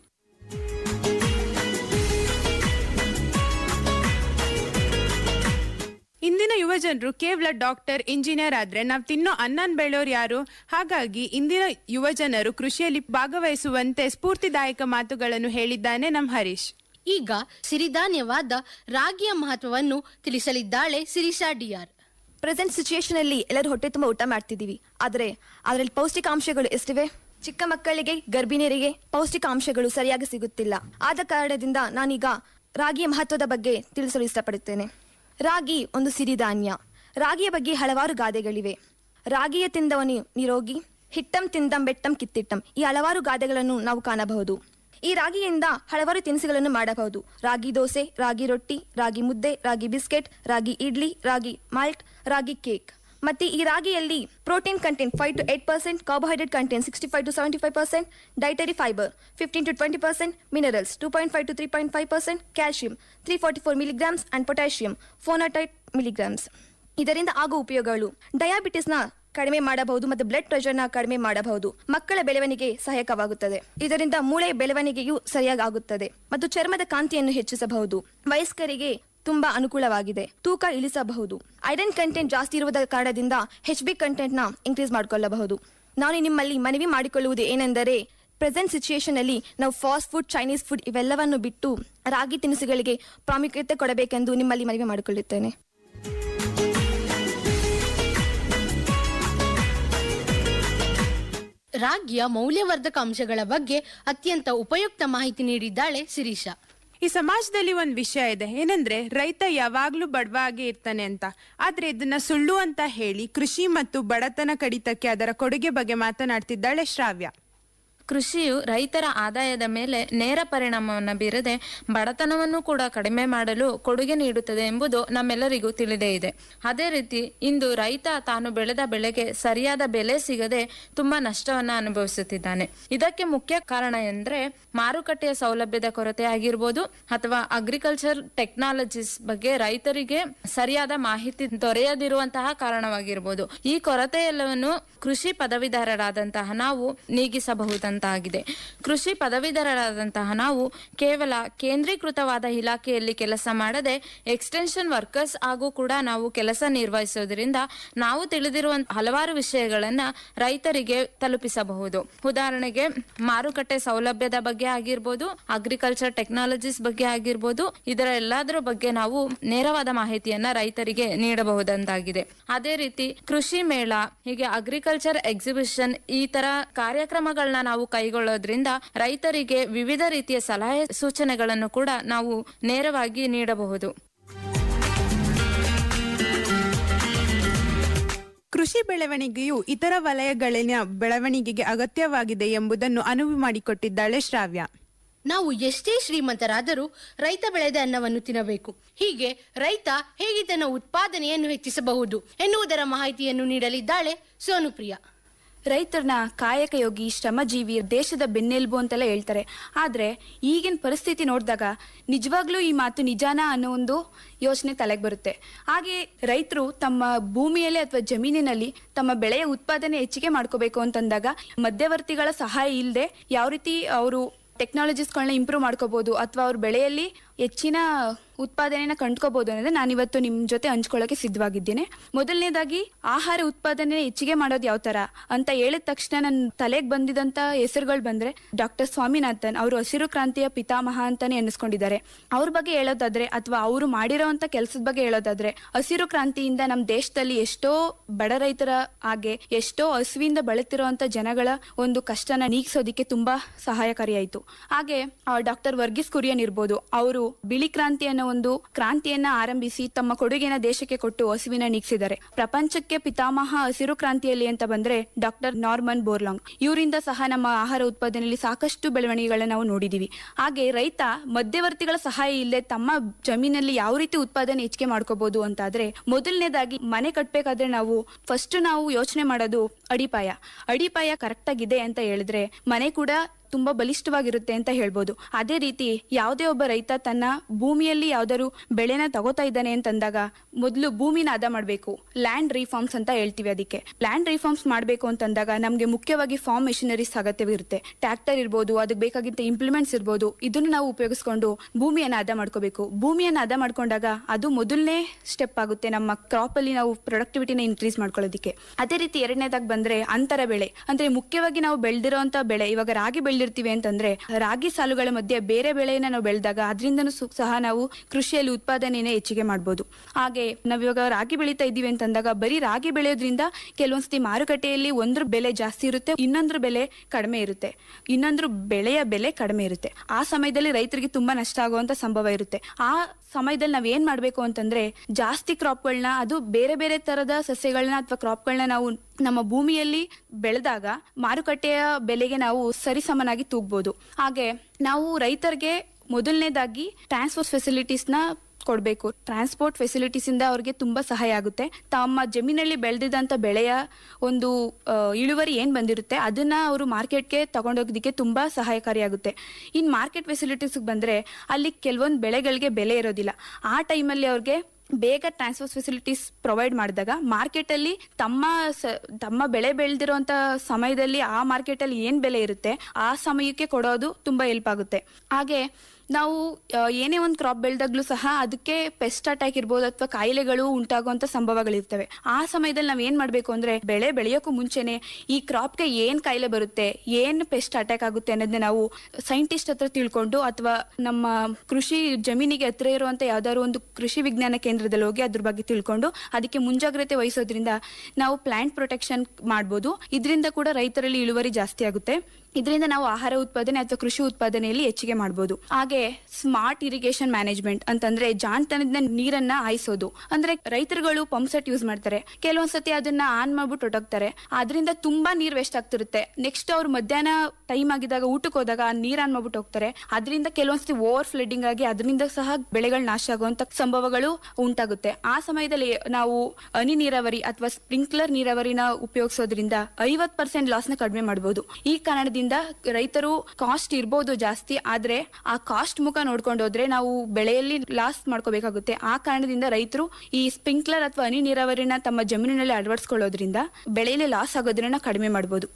ಇಂದಿನ ಯುವಜನರು ಕೇವಲ ಡಾಕ್ಟರ್ ಇಂಜಿನಿಯರ್ ಆದ್ರೆ ನಾವು ತಿನ್ನೋ ಅನ್ನನ್ ಬೆಳೆಯೋರು ಯಾರು ಹಾಗಾಗಿ ಇಂದಿನ ಯುವಜನರು ಕೃಷಿಯಲ್ಲಿ ಭಾಗವಹಿಸುವಂತೆ ಸ್ಫೂರ್ತಿದಾಯಕ ಮಾತುಗಳನ್ನು ಹೇಳಿದ್ದಾನೆ ನಮ್ ಹರೀಶ್
ಈಗ ಸಿರಿಧಾನ್ಯವಾದ ರಾಗಿಯ ಮಹತ್ವವನ್ನು ತಿಳಿಸಲಿದ್ದಾಳೆ ಸಿರಿಸಾ ಡಿಆರ್
ಪ್ರೆಸೆಂಟ್ ಸಿಚುಯೇಷನ್ ಅಲ್ಲಿ ಎಲ್ಲರೂ ಹೊಟ್ಟೆ ತುಂಬ ಊಟ ಮಾಡ್ತಿದೀವಿ ಆದ್ರೆ ಅದರಲ್ಲಿ ಪೌಷ್ಟಿಕಾಂಶಗಳು ಎಷ್ಟಿವೆ ಚಿಕ್ಕ ಮಕ್ಕಳಿಗೆ ಗರ್ಭಿಣಿಯರಿಗೆ ಪೌಷ್ಟಿಕಾಂಶಗಳು ಸರಿಯಾಗಿ ಸಿಗುತ್ತಿಲ್ಲ ಆದ ಕಾರಣದಿಂದ ನಾನೀಗ ರಾಗಿಯ ಮಹತ್ವದ ಬಗ್ಗೆ ತಿಳಿಸಲು ಇಷ್ಟಪಡುತ್ತೇನೆ ರಾಗಿ ಒಂದು ಸಿರಿಧಾನ್ಯ ರಾಗಿಯ ಬಗ್ಗೆ ಹಲವಾರು ಗಾದೆಗಳಿವೆ ರಾಗಿಯ ತಿಂದವನು ನಿರೋಗಿ ಹಿಟ್ಟಂ ತಿಂದಂ ಬೆಟ್ಟಂ ಕಿತ್ತಿಟ್ಟಂ ಈ ಹಲವಾರು ಗಾದೆಗಳನ್ನು ನಾವು ಕಾಣಬಹುದು ಈ ರಾಗಿಯಿಂದ ಹಲವಾರು ತಿನಿಸುಗಳನ್ನು ಮಾಡಬಹುದು ರಾಗಿ ದೋಸೆ ರಾಗಿ ರೊಟ್ಟಿ ರಾಗಿ ಮುದ್ದೆ ragi biscuit ragi idli ragi malt ragi cake ಮತ್ತೆ ಈ ರಾಗಿಯಲ್ಲಿ protein content five to eight percent carbohydrate content sixty five to seventy five percent dietary fibre fifteen to twenty percent minerals two point five to three point five percent calcium three forty four milligrams and potassium ಫೋನಾಟೈಟ್ milligrams ಇದರಿಂದ ಆಗುವ ಉಪಯೋಗಗಳು ಡಯಾಬಿಟಿಸ್ನ ಕಡಿಮೆ ಮಾಡಬಹುದು ಮತ್ತು blood ಪ್ರೆಷರ್ನ ಕಡಿಮೆ ಮಾಡಬಹುದು ಮಕ್ಕಳ ಬೆಳವಣಿಗೆ ಸಹಾಯಕವಾಗುತ್ತದೆ ಇದರಿಂದ ಮೂಳೆಯ ಬೆಳವಣಿಗೆಯು ಸರಿಯಾಗಿ ಆಗುತ್ತದೆ ಮತ್ತು ಚರ್ಮದ ಕಾಂತಿಯನ್ನು ಹೆಚ್ಚಿಸಬಹುದು ವಯಸ್ಕರಿಗೆ ತುಂಬಾ ಅನುಕೂಲವಾಗಿದೆ ತೂಕ ಇಳಿಸಬಹುದು ಐರನ್ ಕಂಟೆಂಟ್ ಜಾಸ್ತಿ ಇರುವುದರ ಕಾರಣದಿಂದ ಹೆಚ್ ಬಿ ಕಂಟೆಂಟ್ ನ ಇನ್ಕ್ರೀಸ್ ಮಾಡಿಕೊಳ್ಳಬಹುದು ನಾನು ನಿಮ್ಮಲ್ಲಿ ಮನವಿ ಮಾಡಿಕೊಳ್ಳುವುದು ಏನೆಂದರೆ ಪ್ರೆಸೆಂಟ್ ಸಿಚುಯೇಷನ್ ಅಲ್ಲಿ ನಾವು ಫಾಸ್ಟ್ ಫುಡ್ ಚೈನೀಸ್ ಫುಡ್ ಇವೆಲ್ಲವನ್ನು ಬಿಟ್ಟು ರಾಗಿ ತಿನಿಸುಗಳಿಗೆ ಪ್ರಾಮುಖ್ಯತೆ ಕೊಡಬೇಕೆಂದು ನಿಮ್ಮಲ್ಲಿ ಮನವಿ ಮಾಡಿಕೊಳ್ಳುತ್ತೇನೆ
ರಾಗಿಯ ಮೌಲ್ಯವರ್ಧಕ ಅಂಶಗಳ ಬಗ್ಗೆ ಅತ್ಯಂತ ಉಪಯುಕ್ತ ಮಾಹಿತಿ ನೀಡಿದ್ದಾಳೆ ಶಿರೀಷಾ
ಈ ಸಮಾಜದಲ್ಲಿ ಒಂದ್ ವಿಷಯ ಇದೆ ಏನಂದ್ರೆ ರೈತ ಯಾವಾಗ್ಲೂ ಬಡವಾಗೆ ಇರ್ತಾನೆ ಅಂತ ಆದ್ರೆ ಇದನ್ನ ಸುಳ್ಳು ಅಂತ ಹೇಳಿ ಕೃಷಿ ಮತ್ತು ಬಡತನ ಕಡಿತಕ್ಕೆ ಅದರ ಕೊಡುಗೆ ಬಗ್ಗೆ ಮಾತನಾಡ್ತಿದ್ದಾಳೆ ಶ್ರಾವ್ಯ
ಕೃಷಿಯು ರೈತರ ಆದಾಯದ ಮೇಲೆ ನೇರ ಪರಿಣಾಮವನ್ನು ಬೀರದೆ ಬಡತನವನ್ನು ಕೂಡ ಕಡಿಮೆ ಮಾಡಲು ಕೊಡುಗೆ ನೀಡುತ್ತದೆ ಎಂಬುದು ನಮ್ಮೆಲ್ಲರಿಗೂ ತಿಳಿದೇ ಇದೆ ಅದೇ ರೀತಿ ಇಂದು ರೈತ ತಾನು ಬೆಳೆದ ಬೆಳೆಗೆ ಸರಿಯಾದ ಬೆಲೆ ಸಿಗದೆ ತುಂಬಾ ನಷ್ಟವನ್ನ ಅನುಭವಿಸುತ್ತಿದ್ದಾನೆ ಇದಕ್ಕೆ ಮುಖ್ಯ ಕಾರಣ ಎಂದ್ರೆ ಮಾರುಕಟ್ಟೆಯ ಸೌಲಭ್ಯದ ಕೊರತೆ ಆಗಿರ್ಬೋದು ಅಥವಾ ಅಗ್ರಿಕಲ್ಚರ್ ಟೆಕ್ನಾಲಜೀಸ್ ಬಗ್ಗೆ ರೈತರಿಗೆ ಸರಿಯಾದ ಮಾಹಿತಿ ದೊರೆಯದಿರುವಂತಹ ಕಾರಣವಾಗಿರ್ಬೋದು ಈ ಕೊರತೆ ಎಲ್ಲವನ್ನು ಕೃಷಿ ಪದವೀಧರರಾದಂತಹ ನಾವು ನೀಗಿಸಬಹುದಂತಾಗಿದೆ ಕೃಷಿ ಪದವೀಧರರಾದಂತಹ ನಾವು ಕೇವಲ ಕೇಂದ್ರೀಕೃತವಾದ ಇಲಾಖೆಯಲ್ಲಿ ಕೆಲಸ ಮಾಡದೆ ಎಕ್ಸ್ಟೆನ್ಷನ್ ವರ್ಕರ್ಸ್ ಹಾಗೂ ಕೂಡ ನಾವು ಕೆಲಸ ನಿರ್ವಹಿಸೋದ್ರಿಂದ ನಾವು ತಿಳಿದಿರುವಂತ ಹಲವಾರು ವಿಷಯಗಳನ್ನ ರೈತರಿಗೆ ತಲುಪಿಸಬಹುದು ಉದಾಹರಣೆಗೆ ಮಾರುಕಟ್ಟೆ ಸೌಲಭ್ಯದ ಬಗ್ಗೆ ಆಗಿರ್ಬೋದು ಅಗ್ರಿಕಲ್ಚರ್ ಟೆಕ್ನಾಲಜೀಸ್ ಬಗ್ಗೆ ಆಗಿರ್ಬೋದು ಇದರ ಎಲ್ಲದರ ಬಗ್ಗೆ ನಾವು ನೇರವಾದ ಮಾಹಿತಿಯನ್ನ ರೈತರಿಗೆ ನೀಡಬಹುದಂತಾಗಿದೆ ಅದೇ ರೀತಿ ಕೃಷಿ ಮೇಳ ಹೀಗೆ ಅಗ್ರಿಕಲ್ಚರ್ ಎಕ್ಸಿಬಿಷನ್ ಈ ತರ ಕಾರ್ಯಕ್ರಮಗಳನ್ನ ನಾವು ಕೈಗೊಳ್ಳೋದ್ರಿಂದ ರೈತರಿಗೆ ವಿವಿಧ ರೀತಿಯ ಸಲಹೆ ಸೂಚನೆಗಳನ್ನು ಕೂಡ ನಾವು ನೇರವಾಗಿ ನೀಡಬಹುದು
ಕೃಷಿ ಬೆಳವಣಿಗೆಯು ಇತರ ವಲಯಗಳಲ್ಲಿನ ಬೆಳವಣಿಗೆಗೆ ಅಗತ್ಯವಾಗಿದೆ ಎಂಬುದನ್ನು ಅನುವು ಮಾಡಿಕೊಟ್ಟಿದ್ದಾಳೆ ಶ್ರಾವ್ಯ
ನಾವು ಎಷ್ಟೇ ಶ್ರೀಮಂತರಾದರೂ ರೈತ ಬೆಳೆದ ಅನ್ನವನ್ನು ತಿನ್ನಬೇಕು ಹೀಗೆ ರೈತ ಹೇಗೆ ತನ್ನ ಉತ್ಪಾದನೆಯನ್ನು ಹೆಚ್ಚಿಸಬಹುದು ಎನ್ನುವುದರ ಮಾಹಿತಿಯನ್ನು ನೀಡಲಿದ್ದಾಳೆ ಸೋನುಪ್ರಿಯಾ
ರೈತರನ್ನ ಕಾಯಕ ಯೋಗಿ ಶ್ರಮಜೀವಿ ದೇಶದ ಬೆನ್ನೆಲುಬು ಅಂತೆಲ್ಲ ಹೇಳ್ತಾರೆ ಆದ್ರೆ ಈಗಿನ ಪರಿಸ್ಥಿತಿ ನೋಡಿದಾಗ ನಿಜವಾಗ್ಲೂ ಈ ಮಾತು ನಿಜಾನ ಅನ್ನೋ ಒಂದು ಯೋಚನೆ ತಲೆಗೆ ಬರುತ್ತೆ ಹಾಗೆ ರೈತರು ತಮ್ಮ ಭೂಮಿಯಲ್ಲಿ ಅಥವಾ ಜಮೀನಿನಲ್ಲಿ ತಮ್ಮ ಬೆಳೆಯ ಉತ್ಪಾದನೆ ಹೆಚ್ಚಿಗೆ ಮಾಡ್ಕೋಬೇಕು ಅಂತಂದಾಗ ಮಧ್ಯವರ್ತಿಗಳ ಸಹಾಯ ಇಲ್ಲದೆ ಯಾವ ರೀತಿ ಅವರು ಟೆಕ್ನಾಲಜೀಸ್ಗಳನ್ನ ಇಂಪ್ರೂವ್ ಮಾಡ್ಕೋಬಹುದು ಅಥವಾ ಅವ್ರ ಬೆಳೆಯಲ್ಲಿ ಹೆಚ್ಚಿನ
ಉತ್ಪಾದನೆನ ಕಂಡ್ಕೋಬಹುದು ಅನ್ನೋದು ನಾನಿವತ್ತು ನಿಮ್ ಜೊತೆ ಹಂಚ್ಕೊಳ್ಳೋಕೆ ಸಿದ್ಧವಾಗಿದ್ದೇನೆ ಮೊದಲನೇದಾಗಿ ಆಹಾರ ಉತ್ಪಾದನೆ ಹೆಚ್ಚಿಗೆ ಮಾಡೋದು ಯಾವ ತರ ಅಂತ ಹೇಳಿದ ತಕ್ಷಣ ನನ್ನ ತಲೆಗೆ ಬಂದಿದಂತ ಹೆಸರುಗಳು ಬಂದ್ರೆ ಡಾಕ್ಟರ್ ಸ್ವಾಮಿನಾಥನ್ ಅವರು ಹಸಿರು ಕ್ರಾಂತಿಯ ಪಿತಾಮಹ ಅಂತಾನೆ ಎನಿಸ್ಕೊಂಡಿದ್ದಾರೆ ಅವ್ರ ಬಗ್ಗೆ ಹೇಳೋದಾದ್ರೆ ಅಥವಾ ಅವರು ಮಾಡಿರೋಂತ ಕೆಲಸದ ಬಗ್ಗೆ ಹೇಳೋದಾದ್ರೆ ಹಸಿರು ಕ್ರಾಂತಿಯಿಂದ ನಮ್ಮ ದೇಶದಲ್ಲಿ ಎಷ್ಟೋ ಬಡ ರೈತರ ಹಾಗೆ ಎಷ್ಟೋ ಹಸುವಿಂದ ಬಳಲ್ತಿರುವಂತ ಜನಗಳ ಒಂದು ಕಷ್ಟನ ನೀಗಿಸೋದಿಕ್ಕೆ ತುಂಬಾ ಸಹಾಯಕಾರಿಯಾಯಿತು ಹಾಗೆ ಡಾಕ್ಟರ್ ವರ್ಗೀಸ್ ಕುರಿಯನ್ ಇರ್ಬೋದು ಅವರು ಬಿಳಿ ಕ್ರಾಂತಿ ಅನ್ನೋ ಒಂದು ಕ್ರಾಂತಿಯನ್ನ ಆರಂಭಿಸಿ ತಮ್ಮ ಕೊಡುಗೆನ ದೇಶಕ್ಕೆ ಕೊಟ್ಟು ಹಸುವಿನ ನೀಗಿಸಿದ್ದಾರೆ ಪ್ರಪಂಚಕ್ಕೆ ಪಿತಾಮಹ ಹಸಿರು ಕ್ರಾಂತಿಯಲ್ಲಿ ಅಂತ ಬಂದ್ರೆ ಡಾಕ್ಟರ್ ನಾರ್ಮನ್ ಬೋರ್ಲಾಂಗ್ ಇವರಿಂದ ಸಹ ನಮ್ಮ ಆಹಾರ ಉತ್ಪಾದನೆಯಲ್ಲಿ ಸಾಕಷ್ಟು ಬೆಳವಣಿಗೆಗಳನ್ನ ನಾವು ನೋಡಿದೀವಿ ಹಾಗೆ ರೈತ ಮಧ್ಯವರ್ತಿಗಳ ಸಹಾಯ ಇಲ್ಲದೆ ತಮ್ಮ ಜಮೀನಲ್ಲಿ ಯಾವ ರೀತಿ ಉತ್ಪಾದನೆ ಹೆಚ್ಚಿಗೆ ಮಾಡ್ಕೋಬಹುದು ಅಂತಾದ್ರೆ ಮೊದಲನೇದಾಗಿ ಮನೆ ಕಟ್ಬೇಕಾದ್ರೆ ನಾವು ಫಸ್ಟ್ ನಾವು ಯೋಚನೆ ಮಾಡೋದು ಅಡಿಪಾಯ ಅಡಿಪಾಯ ಕರೆಕ್ಟ್ ಆಗಿದೆ ಅಂತ ಹೇಳಿದ್ರೆ ಮನೆ ಕೂಡ ತುಂಬಾ ಬಲಿಷ್ಠವಾಗಿರುತ್ತೆ ಅಂತ ಹೇಳ್ಬೋದು ಅದೇ ರೀತಿ ಯಾವುದೇ ಒಬ್ಬ ರೈತ ತನ್ನ ಭೂಮಿಯಲ್ಲಿ ಯಾವ್ದಾದ್ರು ಬೆಳೆನ ತಗೋತಾ ಇದ್ದಾನೆ ಅಂತಂದಾಗ ಮೊದಲು ಭೂಮಿನ ಹದ ಮಾಡಬೇಕು ಲ್ಯಾಂಡ್ ರಿಫಾರ್ಮ್ಸ್ ಅಂತ ಹೇಳ್ತೀವಿ ಅದಕ್ಕೆ ಲ್ಯಾಂಡ್ ರಿಫಾರ್ಮ್ಸ್ ಮಾಡಬೇಕು ಅಂತಂದಾಗ ನಮಗೆ ಮುಖ್ಯವಾಗಿ ಫಾರ್ಮ್ ಮೆಷಿನರೀಸ್ ಅಗತ್ಯವಿರುತ್ತೆ ಟ್ರ್ಯಾಕ್ಟರ್ ಇರ್ಬೋದು ಅದಕ್ಕೆ ಬೇಕಾಗಿದ್ದ ಇಂಪ್ಲಿಮೆಂಟ್ಸ್ ಇರ್ಬೋದು ಇದನ್ನು ನಾವು ಉಪಯೋಗಿಸ್ಕೊಂಡು ಭೂಮಿಯನ್ನ ಹದ ಮಾಡ್ಕೋಬೇಕು ಭೂಮಿಯನ್ನ ಹದ ಮಾಡ್ಕೊಂಡಾಗ ಅದು ಮೊದಲನೇ ಸ್ಟೆಪ್ ಆಗುತ್ತೆ ನಮ್ಮ ಕ್ರಾಪ್ ಅಲ್ಲಿ ನಾವು ಪ್ರೊಡಕ್ಟಿವಿಟಿನ ಇನ್ಕ್ರೀಸ್ ಮಾಡ್ಕೊಳ್ಳೋದಕ್ಕೆ ಅದೇ ರೀತಿ ಎರಡನೇದಾಗಿ ಬಂದ್ರೆ ಅಂತರ ಬೆಳೆ ಅಂದ್ರೆ ಮುಖ್ಯವಾಗಿ ನಾವು ಬೆಳೆದಿರೋಂತ ಬೆಳೆ ಇವಾಗ ರಾಗಿ ಬೆಳೆದಿರ್ತೀವಿ ಅಂತಂದ್ರೆ ರಾಗಿ ಸಾಲುಗಳ ಮಧ್ಯೆ ಬೇರೆ ಬೆಳೆಯನ್ನ ನಾವು ಬೆಳೆದಾಗ ಅದರಿಂದನೂ ಸಹ ನಾವು ಕೃಷಿಯಲ್ಲಿ ಉತ್ಪಾದನೆಯನ್ನ ಹೆಚ್ಚಿಗೆ ಮಾಡ್ಬೋದು ಹಾಗೆ ನಾವ್ ಇವಾಗ ರಾಗಿ ಬೆಳೀತಾ ಇದೀವಿ ಅಂತಂದಾಗ ಬರೀ ರಾಗಿ ಬೆಳೆಯೋದ್ರಿಂದ ಕೆಲವೊಂದ್ಸತಿ ಮಾರುಕಟ್ಟೆಯಲ್ಲಿ ಒಂದ್ರ ಬೆಲೆ ಜಾಸ್ತಿ ಇರುತ್ತೆ ಇನ್ನೊಂದ್ರ ಬೆಲೆ ಕಡಿಮೆ ಇರುತ್ತೆ ಇನ್ನೊಂದ್ರ ಬೆಳೆಯ ಬೆಲೆ ಕಡಿಮೆ ಇರುತ್ತೆ ಆ ಸಮಯದಲ್ಲಿ ರೈತರಿಗೆ ತುಂಬಾ ನಷ್ಟ ಆಗುವಂತ ಸಂಭವ ಇರುತ್ತೆ ಆ ಸಮಯದಲ್ಲಿ ನಾವ್ ಏನ್ ಮಾಡ್ಬೇಕು ಅಂತಂದ್ರೆ ಜಾಸ್ತಿ ಕ್ರಾಪ್ಗಳನ್ನ ಅದು ಬೇರೆ ಬೇರೆ ತರದ ಸಸ್ಯಗಳನ್ನ ಅಥವಾ ಕ್ರಾಪ್ಗಳನ್ನ ನಾವು ನಮ್ಮ ಭೂಮಿಯಲ್ಲಿ ಬೆಳೆದಾಗ ಮಾರುಕಟ್ಟೆಯ ಬೆಲೆಗೆ ನಾವು ಸರಿಸಮನಾಗಿ ತೂಗ್ಬೋದು ಹಾಗೆ ನಾವು ರೈತರಿಗೆ ಮೊದಲನೇದಾಗಿ ಟ್ರಾನ್ಸ್ಪೋರ್ಟ್ ಫೆಸಿಲಿಟೀಸ್ ನ ಕೊಡಬೇಕು ಟ್ರಾನ್ಸ್ಪೋರ್ಟ್ ಫೆಸಿಲಿಟೀಸ್ ಇಂದ ಅವ್ರಿಗೆ ತುಂಬಾ ಸಹಾಯ ಆಗುತ್ತೆ ತಮ್ಮ ಜಮೀನಲ್ಲಿ ಬೆಳೆದಿದ್ದಂತ ಬೆಳೆಯ ಒಂದು ಆ, ಇಳುವರಿ ಏನ್ ಬಂದಿರುತ್ತೆ ಅದನ್ನ ಅವರು ಮಾರ್ಕೆಟ್ಗೆ ತಗೊಂಡೋಗೋದಕ್ಕೆ ತುಂಬಾ ಸಹಾಯಕಾರಿಯಾಗುತ್ತೆ ಇನ್ ಮಾರ್ಕೆಟ್ ಫೆಸಿಲಿಟೀಸ್ ಬಂದ್ರೆ ಅಲ್ಲಿ ಕೆಲವೊಂದು ಬೆಳೆಗಳಿಗೆ ಬೆಲೆ ಇರೋದಿಲ್ಲ ಆ ಟೈಮಲ್ಲಿ ಅವ್ರಿಗೆ ಬೇಗ ಟ್ರಾನ್ಸ್ಫರ್ ಫೆಸಿಲಿಟೀಸ್ ಪ್ರೊವೈಡ್ ಮಾಡಿದಾಗ ಮಾರ್ಕೆಟ್ ಅಲ್ಲಿ ತಮ್ಮ ಸ- ತಮ್ಮ ಬೆಳೆ ಬೆಳೆದಿರುವಂತ ಸಮಯದಲ್ಲಿ ಆ ಮಾರ್ಕೆಟ್ ಅಲ್ಲಿ ಏನ್ ಬೆಲೆ ಇರುತ್ತೆ ಆ ಸಮಯಕ್ಕೆ ಕೊಡೋದು ತುಂಬಾ ಹೆಲ್ಪ್ ಆಗುತ್ತೆ ಹಾಗೆ ನಾವು ಆ, ಏನೇ ಒಂದು ಕ್ರಾಪ್ ಬೆಳೆದಾಗ್ಲೂ ಸಹ ಅದಕ್ಕೆ ಪೆಸ್ಟ್ ಅಟ್ಯಾಕ್ ಇರ್ಬೋದು ಅಥವಾ ಕಾಯಿಲೆಗಳು ಉಂಟಾಗುವಂತ ಸಂಭವಗಳಿರ್ತವೆ ಆ ಸಮಯದಲ್ಲಿ ನಾವ್ ಏನ್ ಮಾಡ್ಬೇಕು ಅಂದ್ರೆ ಬೆಳೆ ಬೆಳೆಯೋಕ್ಕೂ ಮುಂಚೆನೆ ಈ ಕ್ರಾಪ್ಗೆ ಏನ್ ಕಾಯಿಲೆ ಬರುತ್ತೆ ಏನ್ ಪೆಸ್ಟ್ ಅಟ್ಯಾಕ್ ಆಗುತ್ತೆ ಅನ್ನೋದನ್ನ ನಾವು ಸೈಂಟಿಸ್ಟ್ ಹತ್ರ ತಿಳ್ಕೊಂಡು ಅಥವಾ ನಮ್ಮ ಕೃಷಿ ಜಮೀನಿಗೆ ಹತ್ರ ಇರುವಂತ ಯಾವ್ದಾದ್ರು ಒಂದು ಕೃಷಿ ವಿಜ್ಞಾನ ಕೇಂದ್ರದಲ್ಲಿ ಹೋಗಿ ಅದ್ರ ಬಗ್ಗೆ ತಿಳ್ಕೊಂಡು ಅದಕ್ಕೆ ಮುಂಜಾಗ್ರತೆ ವಹಿಸೋದ್ರಿಂದ ನಾವು ಪ್ಲಾಂಟ್ ಪ್ರೊಟೆಕ್ಷನ್ ಮಾಡ್ಬೋದು ಇದರಿಂದ ಕೂಡ ರೈತರಲ್ಲಿ ಇಳುವರಿ ಜಾಸ್ತಿ ಆಗುತ್ತೆ ಇದರಿಂದ ನಾವು ಆಹಾರ ಉತ್ಪಾದನೆ ಅಥವಾ ಕೃಷಿ ಉತ್ಪಾದನೆಯಲ್ಲಿ ಹೆಚ್ಚಿಗೆ ಮಾಡಬಹುದು ಹಾಗೆ ಸ್ಮಾರ್ಟ್ ಇರಿಗೇಷನ್ ಮ್ಯಾನೇಜ್ಮೆಂಟ್ ಅಂತಂದ್ರೆ ಜಾಣತನದ ನೀರನ್ನ ಹಾಯಿಸೋದು ಅಂದ್ರೆ ರೈತರುಗಳು ಪಂಪ್ ಸೆಟ್ ಯೂಸ್ ಮಾಡ್ತಾರೆ ಕೆಲವೊಂದ್ಸತಿ ಅದನ್ನ ಆನ್ ಮಾಡ್ಬಿಟ್ಟು ಹೊಟ್ಟೋಗ್ತಾರೆ ಅದರಿಂದ ತುಂಬಾ ನೀರ್ ವೇಸ್ಟ್ ಆಗ್ತಿರುತ್ತೆ ನೆಕ್ಸ್ಟ್ ಅವ್ರು ಮಧ್ಯಾಹ್ನ ಟೈಮ್ ಆಗಿದಾಗ ಊಟಕ್ಕೆ ಹೋದಾಗ ಆ ನೀರ್ ಆನ್ ಮಾಡ್ಬಿಟ್ಟು ಹೋಗ್ತಾರೆ ಅದರಿಂದ ಕೆಲವೊಂದ್ಸತಿ ಓವರ್ ಫ್ಲಡ್ಡಿಂಗ್ ಆಗಿ ಅದರಿಂದ ಸಹ ಬೆಳೆಗಳು ನಾಶ ಆಗುವಂತ ಸಂಭವಗಳು ಉಂಟಾಗುತ್ತೆ ಆ ಸಮಯದಲ್ಲಿ ನಾವು ಹನಿ ನೀರಾವರಿ ಅಥವಾ ಸ್ಪ್ರಿಂಕ್ಲರ್ ನೀರಾವರಿನ ಉಪಯೋಗಿಸೋದ್ರಿಂದ ಐವತ್ ಪರ್ಸೆಂಟ್ ಲಾಸ್ ನ ಕಡಿಮೆ ಮಾಡಬಹುದು ಈ ಕಾರಣದಿಂದ ರೈತರು ಕಾಸ್ಟ್ ಇರ್ಬೋದು ಜಾಸ್ತಿ ಆದ್ರೆ ಆ ಕಾಸ್ಟ್ ಮುಖ ನೋಡ್ಕೊಂಡು ಹೋದ್ರೆ ನಾವು ಬೆಳೆಯಲ್ಲಿ ಲಾಸ್ ಮಾಡ್ಕೋಬೇಕಾಗುತ್ತೆ ಆ ಕಾರಣದಿಂದ ರೈತರು ಈ ಸ್ಪ್ರಿಂಕ್ಲರ್ ಅಥವಾ ಹನಿ ನೀರಾವರಿನ ತಮ್ಮ ಜಮೀನಿನಲ್ಲಿ ಅಳವಡಿಸ್ಕೊಳ್ಳೋದ್ರಿಂದ ಬೆಳೆಯಲ್ಲಿ ಲಾಸ್ ಆಗೋದ್ರನ್ನ ಕಡಿಮೆ ಮಾಡಬಹುದು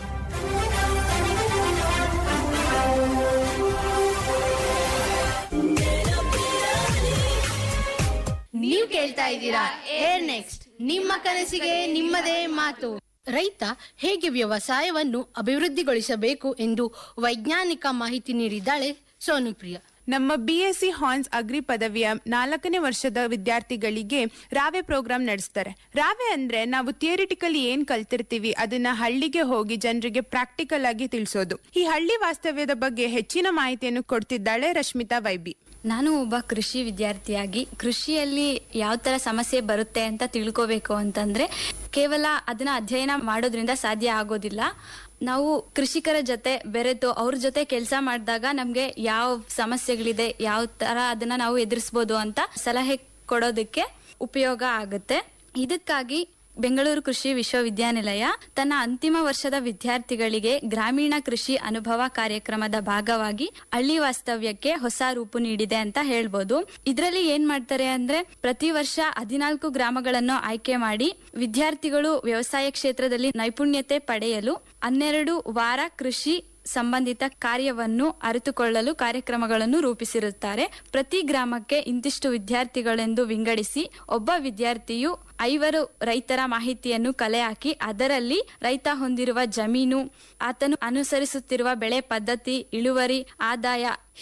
ನೀವು ಕೇಳ್ತಾ ಇದ್ದೀರಾ ಏರ್ ನೆಕ್ಸ್ಟ್ ನಿಮ್ಮ ಕನಸಿಗೆ ನಿಮ್ಮದೇ ಮಾತು ರೈತ ಹೇಗೆ ವ್ಯವಸಾಯವನ್ನು ಅಭಿವೃದ್ಧಿಗೊಳಿಸಬೇಕು ಎಂದು ವೈಜ್ಞಾನಿಕ ಮಾಹಿತಿ ನೀಡಿದ್ದಾಳೆ ಸೋನುಪ್ರಿಯ
ನಮ್ಮ ಬಿಎಸ್ಸಿ ಹಾನ್ಸ್ ಅಗ್ರಿ ಪದವಿಯ ನಾಲ್ಕನೇ ವರ್ಷದ ವಿದ್ಯಾರ್ಥಿಗಳಿಗೆ ರಾವೆ ಪ್ರೋಗ್ರಾಮ್ ನಡೆಸ್ತಾರೆ ರಾವೆ ಅಂದ್ರೆ ನಾವು ಥಿಯರಿಟಿಕಲಿ ಏನ್ ಕಲ್ತಿರ್ತೀವಿ ಅದನ್ನ ಹಳ್ಳಿಗೆ ಹೋಗಿ ಜನರಿಗೆ ಪ್ರಾಕ್ಟಿಕಲ್ ಆಗಿ ತಿಳಿಸೋದು ಈ ಹಳ್ಳಿ ವಾಸ್ತವ್ಯದ ಬಗ್ಗೆ ಹೆಚ್ಚಿನ ಮಾಹಿತಿಯನ್ನು ಕೊಡ್ತಿದ್ದಾಳೆ ರಶ್ಮಿತಾ ವೈಬಿ
ನಾನು ಒಬ್ಬ ಕೃಷಿ ವಿದ್ಯಾರ್ಥಿಯಾಗಿ ಕೃಷಿಯಲ್ಲಿ ಯಾವ ತರ ಸಮಸ್ಯೆ ಬರುತ್ತೆ ಅಂತ ತಿಳ್ಕೋಬೇಕು ಅಂತಂದ್ರೆ ಕೇವಲ ಅದನ್ನ ಅಧ್ಯಯನ ಮಾಡೋದ್ರಿಂದ ಸಾಧ್ಯ ಆಗೋದಿಲ್ಲ ನಾವು ಕೃಷಿಕರ ಜೊತೆ ಬೆರೆತು ಅವ್ರ ಜೊತೆ ಕೆಲಸ ಮಾಡಿದಾಗ ನಮ್ಗೆ ಯಾವ ಸಮಸ್ಯೆಗಳಿದೆ ಯಾವ ತರ ಅದನ್ನ ನಾವು ಎದುರಿಸ್ಬೋದು ಅಂತ ಸಲಹೆ ಕೊಡೋದಕ್ಕೆ ಉಪಯೋಗ ಆಗುತ್ತೆ ಇದಕ್ಕಾಗಿ ಬೆಂಗಳೂರು ಕೃಷಿ ವಿಶ್ವವಿದ್ಯಾನಿಲಯ ತನ್ನ ಅಂತಿಮ ವರ್ಷದ ವಿದ್ಯಾರ್ಥಿಗಳಿಗೆ ಗ್ರಾಮೀಣ ಕೃಷಿ ಅನುಭವ ಕಾರ್ಯಕ್ರಮದ ಭಾಗವಾಗಿ ಹಳ್ಳಿ ವಾಸ್ತವ್ಯಕ್ಕೆ ಹೊಸ ರೂಪು ನೀಡಿದೆ ಅಂತ ಹೇಳ್ಬೋದು ಇದರಲ್ಲಿ ಏನ್ ಮಾಡ್ತಾರೆ ಅಂದ್ರೆ ಪ್ರತಿ ವರ್ಷ ಹದಿನಾಲ್ಕು ಗ್ರಾಮಗಳನ್ನು ಆಯ್ಕೆ ಮಾಡಿ ವಿದ್ಯಾರ್ಥಿಗಳು ವ್ಯವಸಾಯ ಕ್ಷೇತ್ರದಲ್ಲಿ ನೈಪುಣ್ಯತೆ ಪಡೆಯಲು ಹನ್ನೆರಡು ವಾರ ಕೃಷಿ ಸಂಬಂಧಿತ ಕಾರ್ಯವನ್ನು ಅರಿತುಕೊಳ್ಳಲು ಕಾರ್ಯಕ್ರಮಗಳನ್ನು ರೂಪಿಸಿರುತ್ತಾರೆ ಪ್ರತಿ ಗ್ರಾಮಕ್ಕೆ ಇಂತಿಷ್ಟು ವಿದ್ಯಾರ್ಥಿಗಳೆಂದು ವಿಂಗಡಿಸಿ ಒಬ್ಬ ವಿದ್ಯಾರ್ಥಿಯು ಐವರು ರೈತರ ಮಾಹಿತಿಯನ್ನು ಕಲೆ ಹಾಕಿ ಅದರಲ್ಲಿ ರೈತ ಹೊಂದಿರುವ ಜಮೀನು ಆತನು ಅನುಸರಿಸುತ್ತಿರುವ ಬೆಳೆ ಪದ್ಧತಿ ಇಳುವರಿ ಆದಾಯ